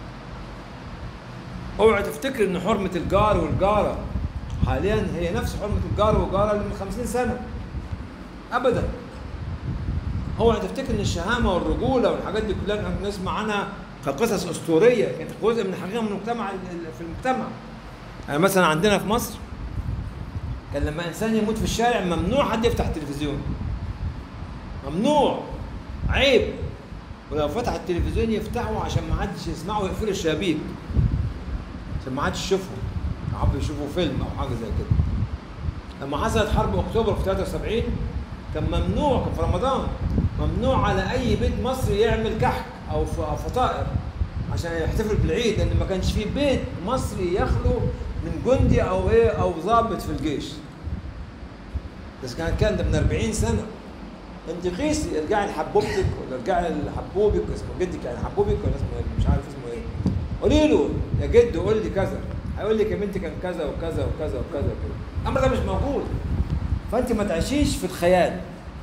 Speaker 2: اوعي تفتكر ان حرمه الجار والجاره حاليا هي نفس حرمه الجار والجاره اللي من 50 سنه ابدا اوعي تفتكر ان الشهامه والرجوله والحاجات دي كلها احنا بنسمع عنها كقصص اسطوريه كانت جزء من حقيقه من المجتمع ال- في المجتمع يعني مثلا عندنا في مصر كان لما انسان يموت في الشارع ممنوع حد يفتح التلفزيون ممنوع عيب ولو فتح التلفزيون يفتحه عشان ما حدش يسمعه ويقفل الشبابيك عشان ما حدش يشوفه حب يشوفوا فيلم او حاجه زي كده لما حصلت حرب اكتوبر في 73 كان ممنوع كان في رمضان ممنوع على اي بيت مصري يعمل كحك او ف- أو فطائر عشان يحتفل بالعيد لان ما كانش في بيت مصري يخلو من جندي او ايه او ضابط في الجيش بس كان كان ده من 40 سنه انت قيسي ارجعي لحبوبتك ولا ارجعي لحبوبك اسمه جدك يعني حبوبك ولا اسمه ايه مش عارف اسمه ايه قولي له يا جد قول لي كذا هيقول لك يا بنتي كان كذا وكذا وكذا وكذا وكذا الامر ده مش موجود فانت ما تعيشيش في الخيال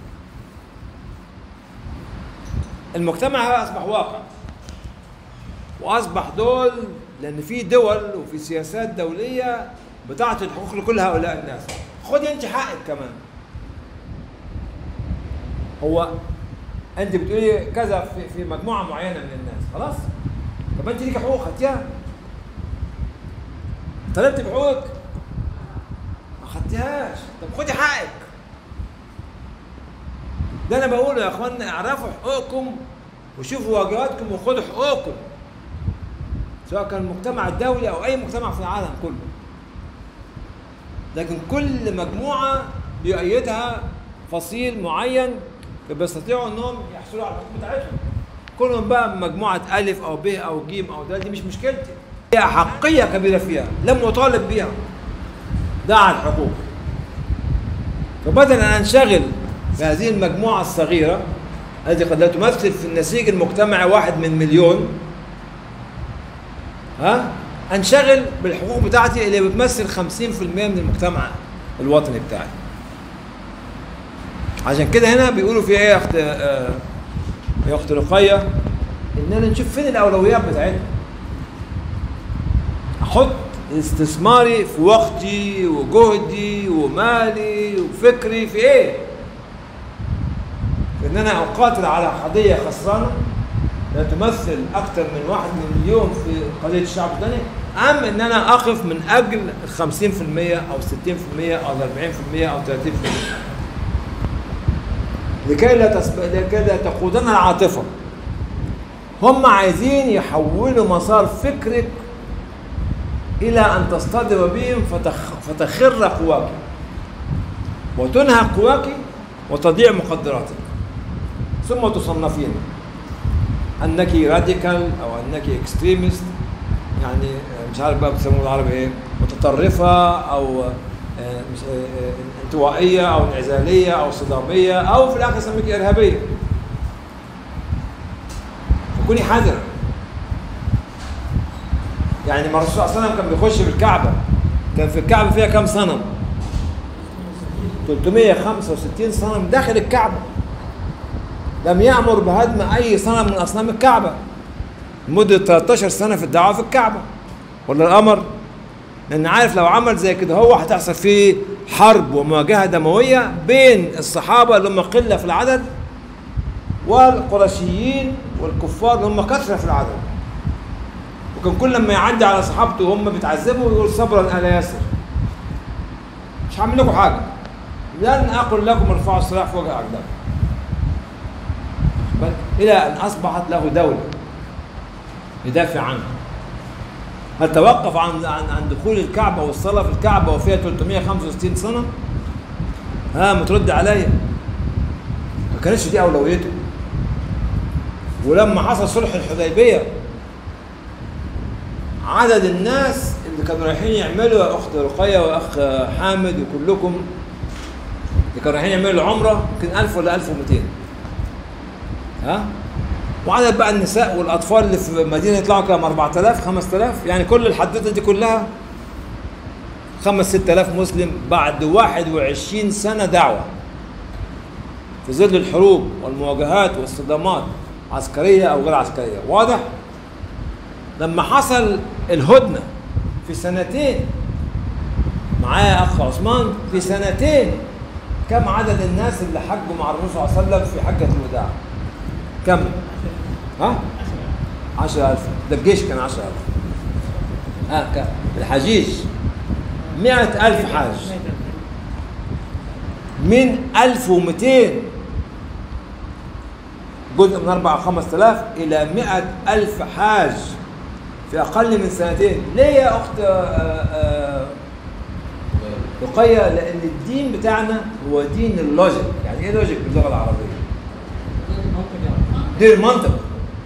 Speaker 2: المجتمع هذا اصبح واقع واصبح دول لان في دول وفي سياسات دوليه بتعطي الحقوق لكل هؤلاء الناس خدي انت حقك كمان هو انت بتقولي كذا في, في مجموعه معينه من الناس خلاص طب انت ليك حقوق خدتيها طلبت بحقوقك ما خدتيهاش طب خدي حقك ده انا بقوله يا اخوانا اعرفوا حقوقكم وشوفوا واجباتكم وخدوا حقوقكم سواء كان المجتمع الدولي او اي مجتمع في العالم كله لكن كل مجموعه بيؤيدها فصيل معين بيستطيعوا انهم يحصلوا على الحقوق بتاعتهم كلهم بقى من مجموعه الف او ب او ج او د دي مش مشكلتي هي حقيه كبيره فيها لم اطالب بها ده على الحقوق فبدل ان انشغل بهذه المجموعه الصغيره التي قد لا تمثل في النسيج المجتمعي واحد من مليون ها انشغل بالحقوق بتاعتي اللي بتمثل 50% من المجتمع الوطني بتاعي عشان كده هنا بيقولوا في ايه يا اخت آه، يا اخت رقيه اننا نشوف فين الاولويات بتاعتنا احط استثماري في وقتي وجهدي ومالي وفكري في ايه ان انا اقاتل على قضيه خسرانه لا تمثل اكثر من واحد مليون في قضيه الشعب الثاني ام ان انا اقف من اجل ال 50% او 60% او 40% او 30% لكي لا تسب... لكي لا تقودنا العاطفه هم عايزين يحولوا مسار فكرك الى ان تصطدم بهم فتخ... فتخر قواك وتنهك قواك وتضيع مقدراتك ثم تصنفين انك راديكال او انك اكستريمست يعني مش عارف بقى بيسموه بالعربي ايه متطرفه او آه، مش آه، آه، انطوائيه او انعزاليه او صداميه او في الاخر يسميك ارهابيه فكوني حذره يعني ما الرسول صلى الله عليه وسلم كان بيخش في الكعبه كان في الكعبه فيها كام صنم 365 صنم داخل الكعبه لم يأمر بهدم أي صنم من أصنام الكعبة لمدة 13 سنة في الدعوة في الكعبة ولا الأمر لأن عارف لو عمل زي كده هو هتحصل فيه حرب ومواجهة دموية بين الصحابة اللي هم قلة في العدد والقرشيين والكفار اللي هم كثرة في العدد وكان كل لما يعدي على صحابته وهم بيتعذبوا يقول صبرا آل ياسر مش هعمل لكم حاجة لن أقل لكم ارفعوا السلاح فوق أقدامكم بل إلى أن أصبحت له دولة يدافع عنها هل توقف عن عن عن دخول الكعبة والصلاة في الكعبة وفيها 365 سنة؟ ها مترد عليا ما كانتش دي أولويته ولما حصل صلح الحديبية عدد الناس اللي كانوا رايحين يعملوا يا أخت رقية وأخ حامد وكلكم اللي كانوا رايحين يعملوا العمرة يمكن 1000 ولا 1200 ها وعدد بقى النساء والاطفال اللي في المدينه يطلعوا كام 4000 5000 يعني كل الحدوته دي كلها 5 6000 مسلم بعد 21 سنه دعوه في ظل الحروب والمواجهات والصدامات عسكريه او غير عسكريه واضح لما حصل الهدنه في سنتين معايا اخ عثمان في سنتين كم عدد الناس اللي حجوا مع الرسول صلى الله عليه وسلم في حجه الوداع كم؟ ها؟ 10000 ده الجيش كان 10000 ها كم؟ الحجيج 100000 حاج من 1200 جزء من 4 5000 إلى 100000 حاج في أقل من سنتين ليه يا أخت آه، آه، رقية لأن الدين بتاعنا هو دين اللوجيك يعني إيه لوجيك باللغة العربية؟ دي المنطق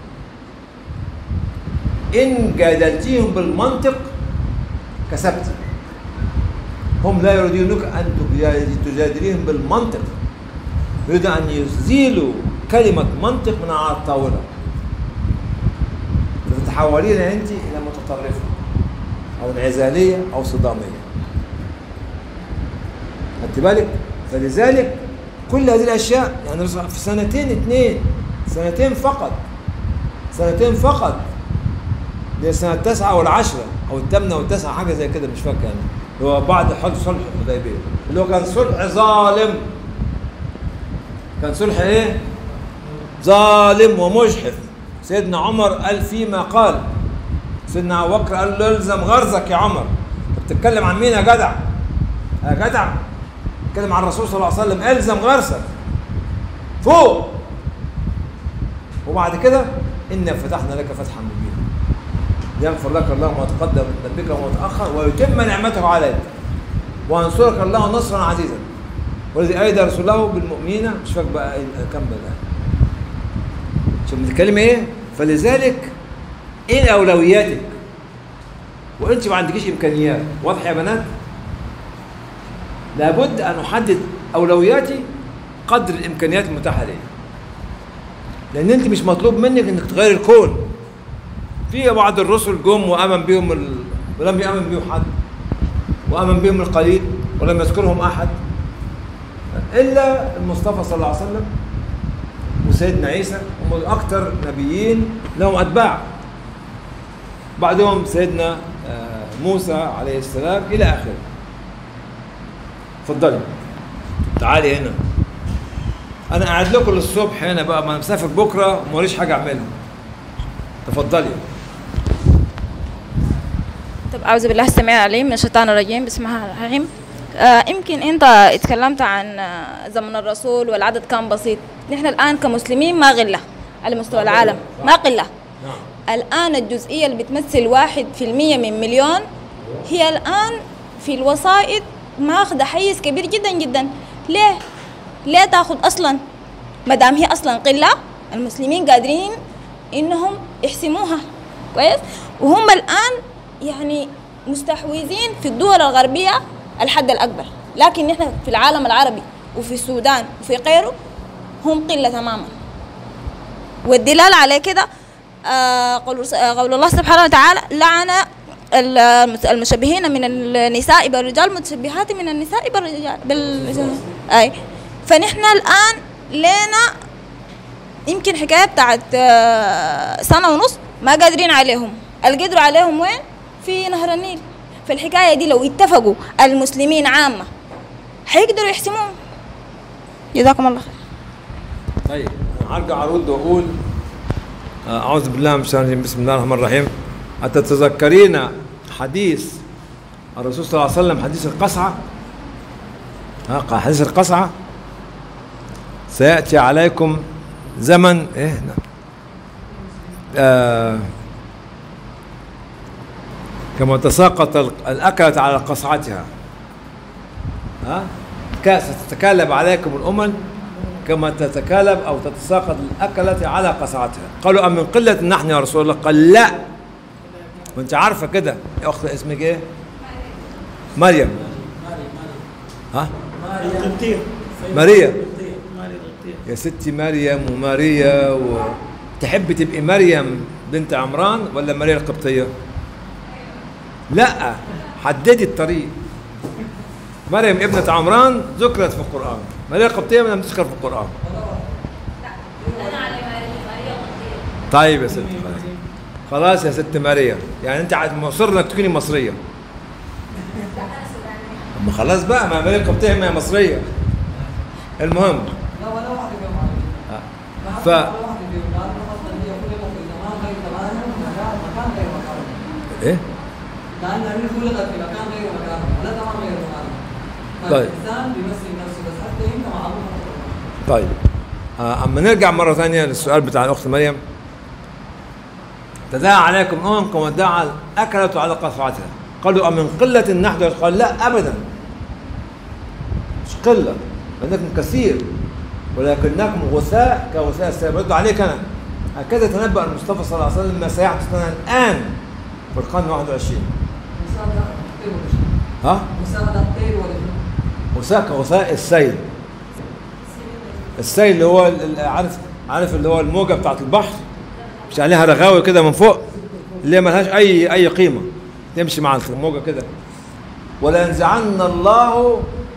Speaker 2: إن جادلتيهم بالمنطق كسبت هم لا يريدونك أن تجادليهم بالمنطق يريد أن يزيلوا كلمة منطق من على الطاولة فتتحولين أنت إلى متطرفة أو انعزالية أو صدامية خدت بالك فلذلك كل هذه الأشياء يعني في سنتين اثنين سنتين فقط سنتين فقط دي السنة التاسعة والعشرة أو الثامنة والتاسعة حاجة زي كده مش فاكر يعني اللي هو بعد حدث صلح الحديبية اللي هو كان صلح ظالم كان صلح إيه؟ ظالم ومجحف سيدنا عمر قال فيما قال سيدنا أبو بكر قال له الزم غرزك يا عمر أنت بتتكلم عن مين يا جدع؟ يا جدع بتتكلم عن الرسول صلى الله عليه وسلم الزم غرزك فوق وبعد كده إنا فتحنا لك فتحا مبينا يغفر لك الله ما تقدم من ذنبك وما تأخر ويتم نعمته عليك وينصرك الله نصرا عزيزا والذي أيد رسوله بالمؤمنين مش فاكر بقى كم بقى شوف بتتكلم ايه فلذلك ايه اولوياتك وانت ما عندكيش امكانيات واضح يا بنات لابد ان احدد اولوياتي قدر الامكانيات المتاحه لي لان انت مش مطلوب منك انك تغير الكون في بعض الرسل جم وامن بهم ال... ولم يامن بهم حد وامن بهم القليل ولم يذكرهم احد الا المصطفى صلى الله عليه وسلم وسيدنا عيسى هم اكثر نبيين لهم اتباع بعدهم سيدنا موسى عليه السلام الى اخره اتفضلي تعالي هنا انا قاعد لكم للصبح هنا بقى ما انا مسافر بكره وماليش حاجه اعملها تفضلي
Speaker 7: طب أعوذ بالله السميع العليم من الشيطان الرجيم بسم الله الرحمن الرحيم آه يمكن أنت اتكلمت عن آه زمن الرسول والعدد كان بسيط نحن الآن كمسلمين ما غلة على مستوى العالم ما قلة الآن الجزئية اللي بتمثل واحد في المية من مليون هي الآن في الوسائط ماخذة حيز كبير جدا جدا ليه؟ ليه تاخذ أصلا ما دام هي أصلا قلة المسلمين قادرين إنهم يحسموها كويس وهم الآن يعني مستحوذين في الدول الغربية الحد الأكبر لكن نحن في العالم العربي وفي السودان وفي غيره هم قلة تماما والدلالة على كده آه قول, رس- آه قول الله سبحانه وتعالى لعن ال- المس- المشبهين من النساء بالرجال متشبهات من النساء بالرجال بالرجال أي فنحن الآن لنا يمكن حكاية بتاعت آه، سنة ونص ما قادرين عليهم القدروا عليهم وين؟ في نهر النيل فالحكاية دي لو اتفقوا المسلمين عامة حيقدروا يحسموهم جزاكم الله خير
Speaker 2: طيب أنا هرجع ارد واقول آه، اعوذ بالله من الشيطان الرجيم بسم الله الرحمن الرحيم أتتذكرين حديث الرسول صلى الله عليه وسلم حديث القصعة ها قال حديث القصعة سيأتي عليكم زمن إيه نعم. آه كما تساقط ال- الأكلة على قصعتها ها كأس تتكالب عليكم الأمم كما تتكالب أو تتساقط الأكلة على قصعتها قالوا أم من قلة نحن يا رسول الله قال لا وانت عارفة كده يا أخت اسمك إيه مريم ها
Speaker 3: القبطية
Speaker 2: ماريا
Speaker 3: ماري القبطية
Speaker 2: يا ستي مريم وماريا و... تحب تبقي مريم بنت عمران ولا ماريا القبطية؟ لا حددي الطريق مريم ابنة عمران ذكرت في القرآن ماريا القبطية لم تذكر في القرآن طيب يا ست مريم خلاص يا ست مريم يعني انت عاد مصر انك تكوني مصرية اما خلاص بقى ما ماريا القبطية ما هي مصرية المهم
Speaker 5: لا ولا واحد فيهم عربي.
Speaker 2: ف-
Speaker 5: ولا واحد فيهم لأنه أصلاً هي خلقت في زمان غير زمانهم مكان مكان غير مكانهم
Speaker 2: ايه
Speaker 5: لأن هي خلقت في مكان غير مكانهم ولا زمان غير زمانهم
Speaker 2: طيب.
Speaker 5: فالإنسان بيمثل نفسه بس حتى أنت معروف
Speaker 2: طيب آه، اما نرجع مره ثانيه للسؤال بتاع الاخت مريم تداعى عليكم امم كما دعا الاكله على قصعتها قالوا أمن قله نحن قال لا ابدا مش قله انكم كثير ولكنكم غثاء كغثاء السيل برد عليك انا هكذا تنبأ المصطفى صلى الله عليه وسلم ما سيحدث لنا الان في القرن 21
Speaker 5: مساعدة طير ولا شيء
Speaker 2: ها
Speaker 5: مساعدة طير ولا شيء
Speaker 2: غثاء كغثاء السيل السيل اللي هو ال- ال- عارف عارف اللي هو الموجه بتاعت البحر مش عليها رغاوي كده من فوق اللي هي ملهاش اي اي قيمه تمشي مع الموجه كده ولينزعن الله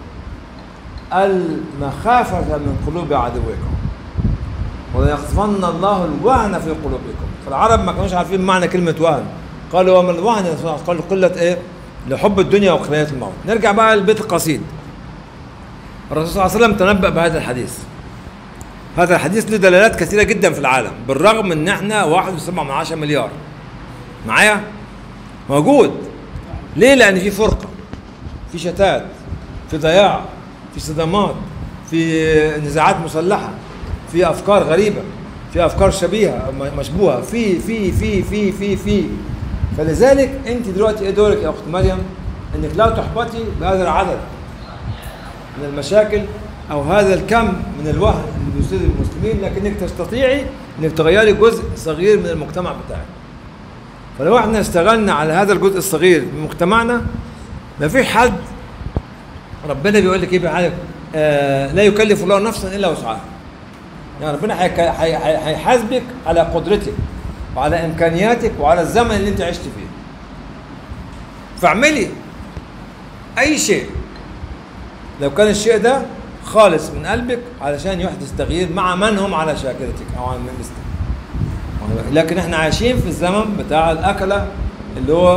Speaker 2: المخافة من قلوب عدوكم وليقذفن الله الوهن في قلوبكم فالعرب ما كانوش عارفين معنى كلمة وهن قالوا وما الوهن يا رسول الله؟ قالوا قلة ايه لحب الدنيا وكراهية الموت نرجع بقى للبيت القصيد الرسول صلى الله عليه وسلم تنبأ بهذا الحديث هذا الحديث له دلالات كثيرة جدا في العالم بالرغم ان احنا واحد وسبعة من عشرة مليار معايا موجود ليه لان في فرقة في شتات في ضياع في صدمات في نزاعات مسلحة في افكار غريبة في افكار شبيهة م- مشبوهة في في في في في في فلذلك انت دلوقتي ايه دورك يا اخت مريم انك لا تحبطي بهذا العدد من المشاكل او هذا الكم من الوهن اللي بيصيب المسلمين لكنك تستطيعي انك تغيري جزء صغير من المجتمع بتاعك فلو احنا اشتغلنا على هذا الجزء الصغير من مجتمعنا ما في حد ربنا بيقول لك ايه بحالك آه لا يكلف الله نفسا الا وسعها يعني ربنا هيك- هي- هي- هيحاسبك على قدرتك وعلى امكانياتك وعلى الزمن اللي انت عشت فيه فاعملي اي شيء لو كان الشيء ده خالص من قلبك علشان يحدث تغيير مع من هم على شاكلتك او على مثلك لكن احنا عايشين في الزمن بتاع الاكله اللي هو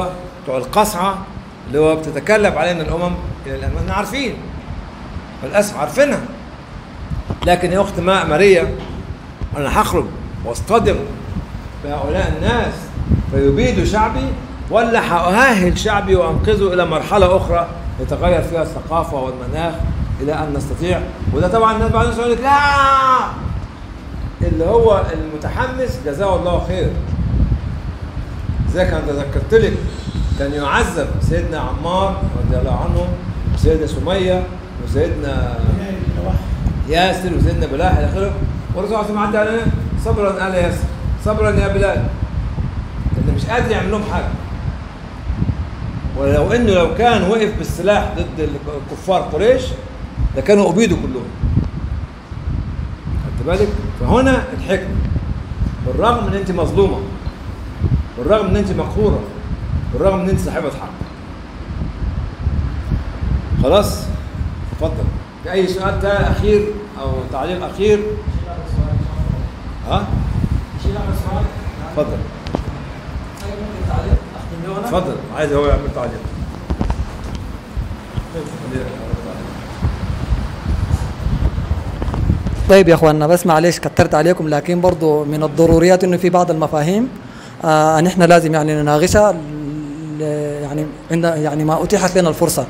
Speaker 2: بتوع القصعه اللي هو بتتكلم علينا الامم الى الان احنا عارفين للاسف عارفينها لكن يا اخت ماء ماريا انا هخرج واصطدم بهؤلاء الناس فيبيدوا شعبي ولا هأهل شعبي وانقذه الى مرحله اخرى يتغير فيها الثقافه والمناخ الى ان نستطيع وده طبعا الناس بعدين يقول لك لا اللي هو المتحمس جزاه الله خير زي كان ذكرت لك كان يعذب سيدنا عمار رضي الله عنه وسيدنا سميه وسيدنا ياسر وسيدنا بلال الى اخره والرسول صلى الله عليه وسلم عدى عليه صبرا ال ياسر صبرا يا بلال لانه مش قادر يعمل لهم حاجه ولو انه لو كان وقف بالسلاح ضد كفار قريش لكانوا ابيدوا كلهم خدت بالك فهنا الحكمه بالرغم ان انت مظلومه بالرغم ان انت مقهوره بالرغم ان انت صاحبه حق خلاص اتفضل في اي سؤال تاني اخير او تعليق اخير ها اتفضل اتفضل عايز هو يعمل تعليق
Speaker 5: طيب يا اخواننا بس معلش كترت عليكم لكن برضو من الضروريات انه في بعض المفاهيم آه ان احنا لازم يعني نناقشها ل- يعني عند يعني ما اتيحت لنا الفرصه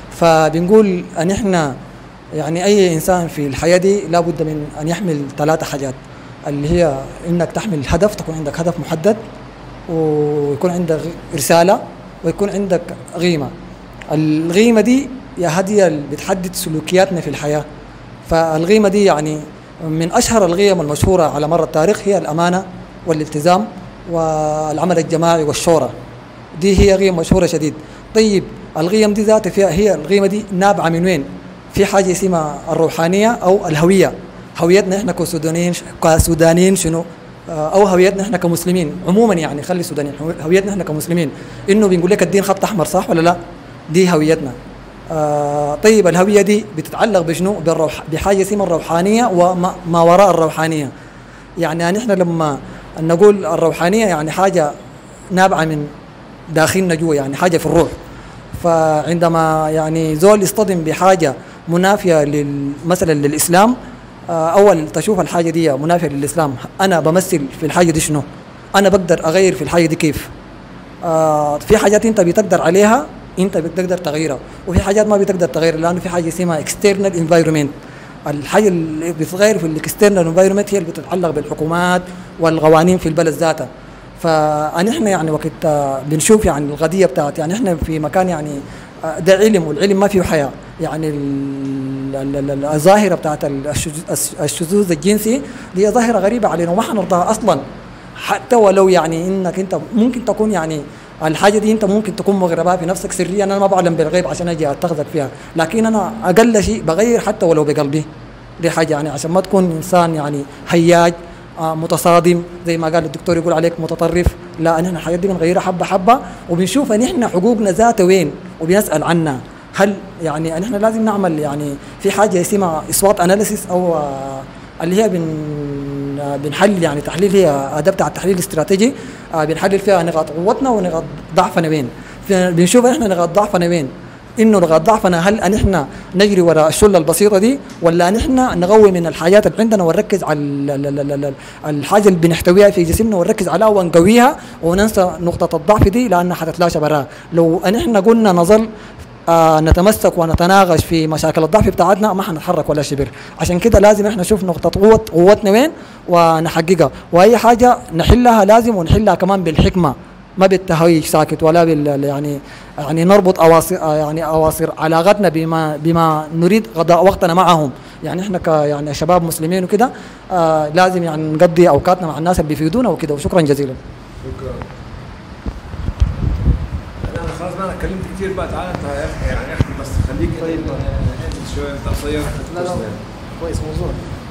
Speaker 5: فبنقول ان احنا يعني اي انسان في الحياه دي لابد من ان يحمل ثلاثه حاجات اللي هي انك تحمل هدف تكون عندك هدف محدد ويكون عندك رساله ويكون عندك قيمه القيمه دي يا هديه اللي بتحدد سلوكياتنا في الحياه فالقيمه دي يعني من اشهر القيم المشهوره على مر التاريخ هي الامانه والالتزام والعمل الجماعي والشورى دي هي قيم مشهوره شديد طيب القيم دي ذاتها فيها هي القيمه دي نابعه من وين في حاجه اسمها الروحانيه او الهويه هويتنا احنا كسودانيين كسودانيين شنو آه، او هويتنا احنا كمسلمين عموما يعني خلي السودانيين هويتنا احنا كمسلمين انه بنقول لك الدين خط احمر صح ولا لا دي هويتنا آه طيب الهويه دي بتتعلق بشنو بالروح بحاجه اسمها الروحانيه وما ما وراء الروحانيه يعني نحن لما نقول الروحانيه يعني حاجه نابعه من داخلنا جوا يعني حاجه في الروح فعندما يعني زول يصطدم بحاجه منافيه لل- مثلا للاسلام آه، اول تشوف الحاجه دي منافيه للاسلام انا بمثل في الحاجه دي شنو انا بقدر اغير في الحاجه دي كيف آه في حاجات انت بتقدر عليها انت بتقدر تغيرها وفي حاجات ما بتقدر تغيرها لانه في حاجه اسمها اكسترنال انفايرمنت الحاجه اللي بتتغير في الاكسترنال انفايرمنت هي اللي بتتعلق بالحكومات والقوانين في البلد ذاتها فنحن يعني وقت آه، بنشوف يعني القضيه بتاعت يعني احنا في مكان يعني آه، ده علم والعلم ما فيه حياه يعني ال- ال- ال- ال- الظاهره بتاعت الشذوذ- الشذوذ الجنسي دي ظاهره غريبه علينا وما حنرضاها اصلا حتى ولو يعني انك انت ممكن تكون يعني الحاجه دي انت ممكن تكون مغربها في نفسك سريا انا ما بعلم بالغيب عشان اجي اتخذك فيها لكن انا اقل شيء بغير حتى ولو بقلبي دي حاجه يعني عشان ما تكون انسان يعني هياج آه متصادم زي ما قال الدكتور يقول عليك متطرف لا نحن الحاجات دي بنغيرها حبه حبه وبنشوف نحن حقوقنا ذاتها وين وبنسال عنها هل يعني نحن لازم نعمل يعني في حاجه اسمها اصوات اناليسيس او آه اللي هي بن آه، بنحلل يعني تحليل هي اداه بتاع التحليل الاستراتيجي آه، بنحلل فيها نقاط قوتنا ونقاط ضعفنا وين في- بنشوف احنا نقاط ضعفنا وين انه نقاط ضعفنا هل ان احنا نجري وراء الشله البسيطه دي ولا ان احنا نقوي من الحاجات اللي عندنا ونركز على ال- ال- ال- ال- ال- الحاجه اللي بنحتويها في جسمنا ونركز عليها ونقويها وننسى نقطه الضعف دي لانها حتتلاشى براها لو ان احنا قلنا نظل آه نتمسك ونتناقش في مشاكل الضعف بتاعتنا ما حنتحرك ولا شبر عشان كده لازم احنا نشوف نقطة قوة قوتنا وين ونحققها واي حاجة نحلها لازم ونحلها كمان بالحكمة ما بالتهويج ساكت ولا بال يعني يعني نربط اواصر آه يعني اواصر علاقتنا بما بما نريد قضاء وقتنا معهم يعني احنا ك يعني شباب مسلمين وكده آه لازم يعني نقضي اوقاتنا مع الناس اللي بيفيدونا وكده وشكرا جزيلا
Speaker 2: شكرا انا خلاص بقى انا اتكلمت كتير بقى تعالى انت يا اخي يعني احكي بس خليك طيب شويه انت قصير
Speaker 5: لا لا كويس موضوع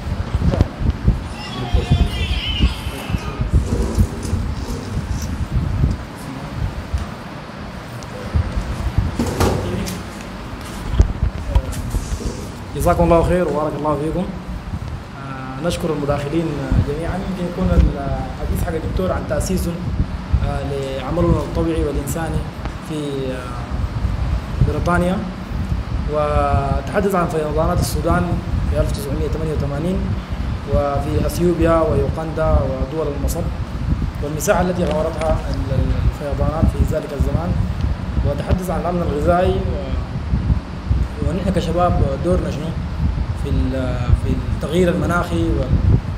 Speaker 1: جزاكم الله خير وبارك الله فيكم آه نشكر المداخلين آه، جميعا يمكن يكون الحديث حق الدكتور عن تاسيسه آه لعمله الطبيعي والانساني في آه، بريطانيا وتحدث عن فيضانات السودان في 1988 وفي اثيوبيا ويوغندا ودول المصب والمساحه التي غمرتها ال- ال- الفيضانات في ذلك الزمان وتحدث عن الامن الغذائي و- ونحن كشباب دورنا شنو في ال- في التغيير المناخي وال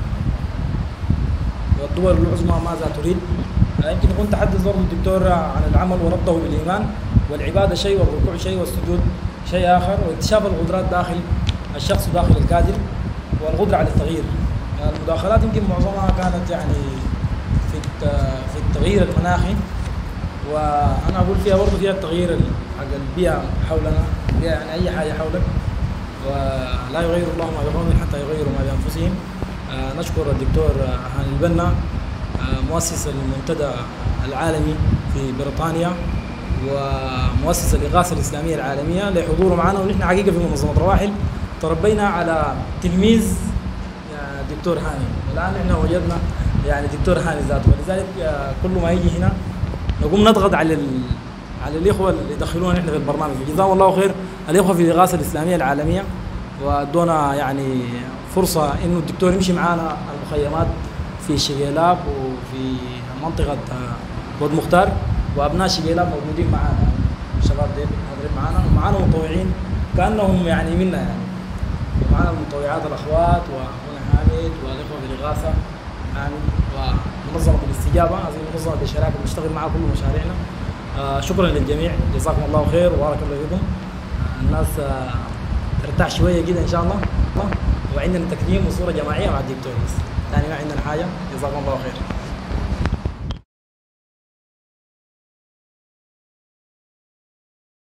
Speaker 1: والدول العظمى ماذا تريد آه، يمكن يكون تحدث برضه الدكتور عن العمل وربطه بالايمان والعباده شيء والركوع شيء والسجود شيء اخر واكتشاف القدرات داخل الشخص وداخل الكادر والقدره على التغيير يعني المداخلات يمكن معظمها كانت يعني في الت- في التغيير المناخي وانا اقول فيها برضه فيها التغيير ال- حق البيئه حولنا البيئة يعني اي حاجه حولك ولا يغير الله ما بقوم حتى يغيروا ما بانفسهم آه، نشكر الدكتور آه، هاني البنا آه، مؤسس المنتدى العالمي في بريطانيا ومؤسس الإغاثة الإسلامية العالمية لحضوره معنا ونحن حقيقة في منظمة رواحل تربينا على تلميذ آه، دكتور هاني والآن احنا وجدنا يعني دكتور هاني ذاته ولذلك آه، كل ما يجي هنا نقوم نضغط على ال... على الاخوه اللي يدخلونا نحن في البرنامج جزاهم الله خير الاخوه في الاغاثه الاسلاميه العالميه وادونا يعني فرصه انه الدكتور يمشي معنا المخيمات في شقيلاب وفي منطقه آه، ود مختار وابناء شقيلاب موجودين معنا الشباب ديل حاضرين معنا ومعنا متطوعين كانهم يعني منا يعني ومعنا المتطوعات الاخوات واخونا حامد والاخوه في الاغاثه حامد ومنظمه الاستجابه هذه منظمه بشراكه بنشتغل معها كل مشاريعنا آه شكرا للجميع جزاكم الله خير وبارك الله فيكم آه الناس آه ترتاح شويه كده ان شاء الله وعندنا تكريم وصوره جماعيه مع الدكتور بس ثاني ما عندنا حاجه جزاكم الله خير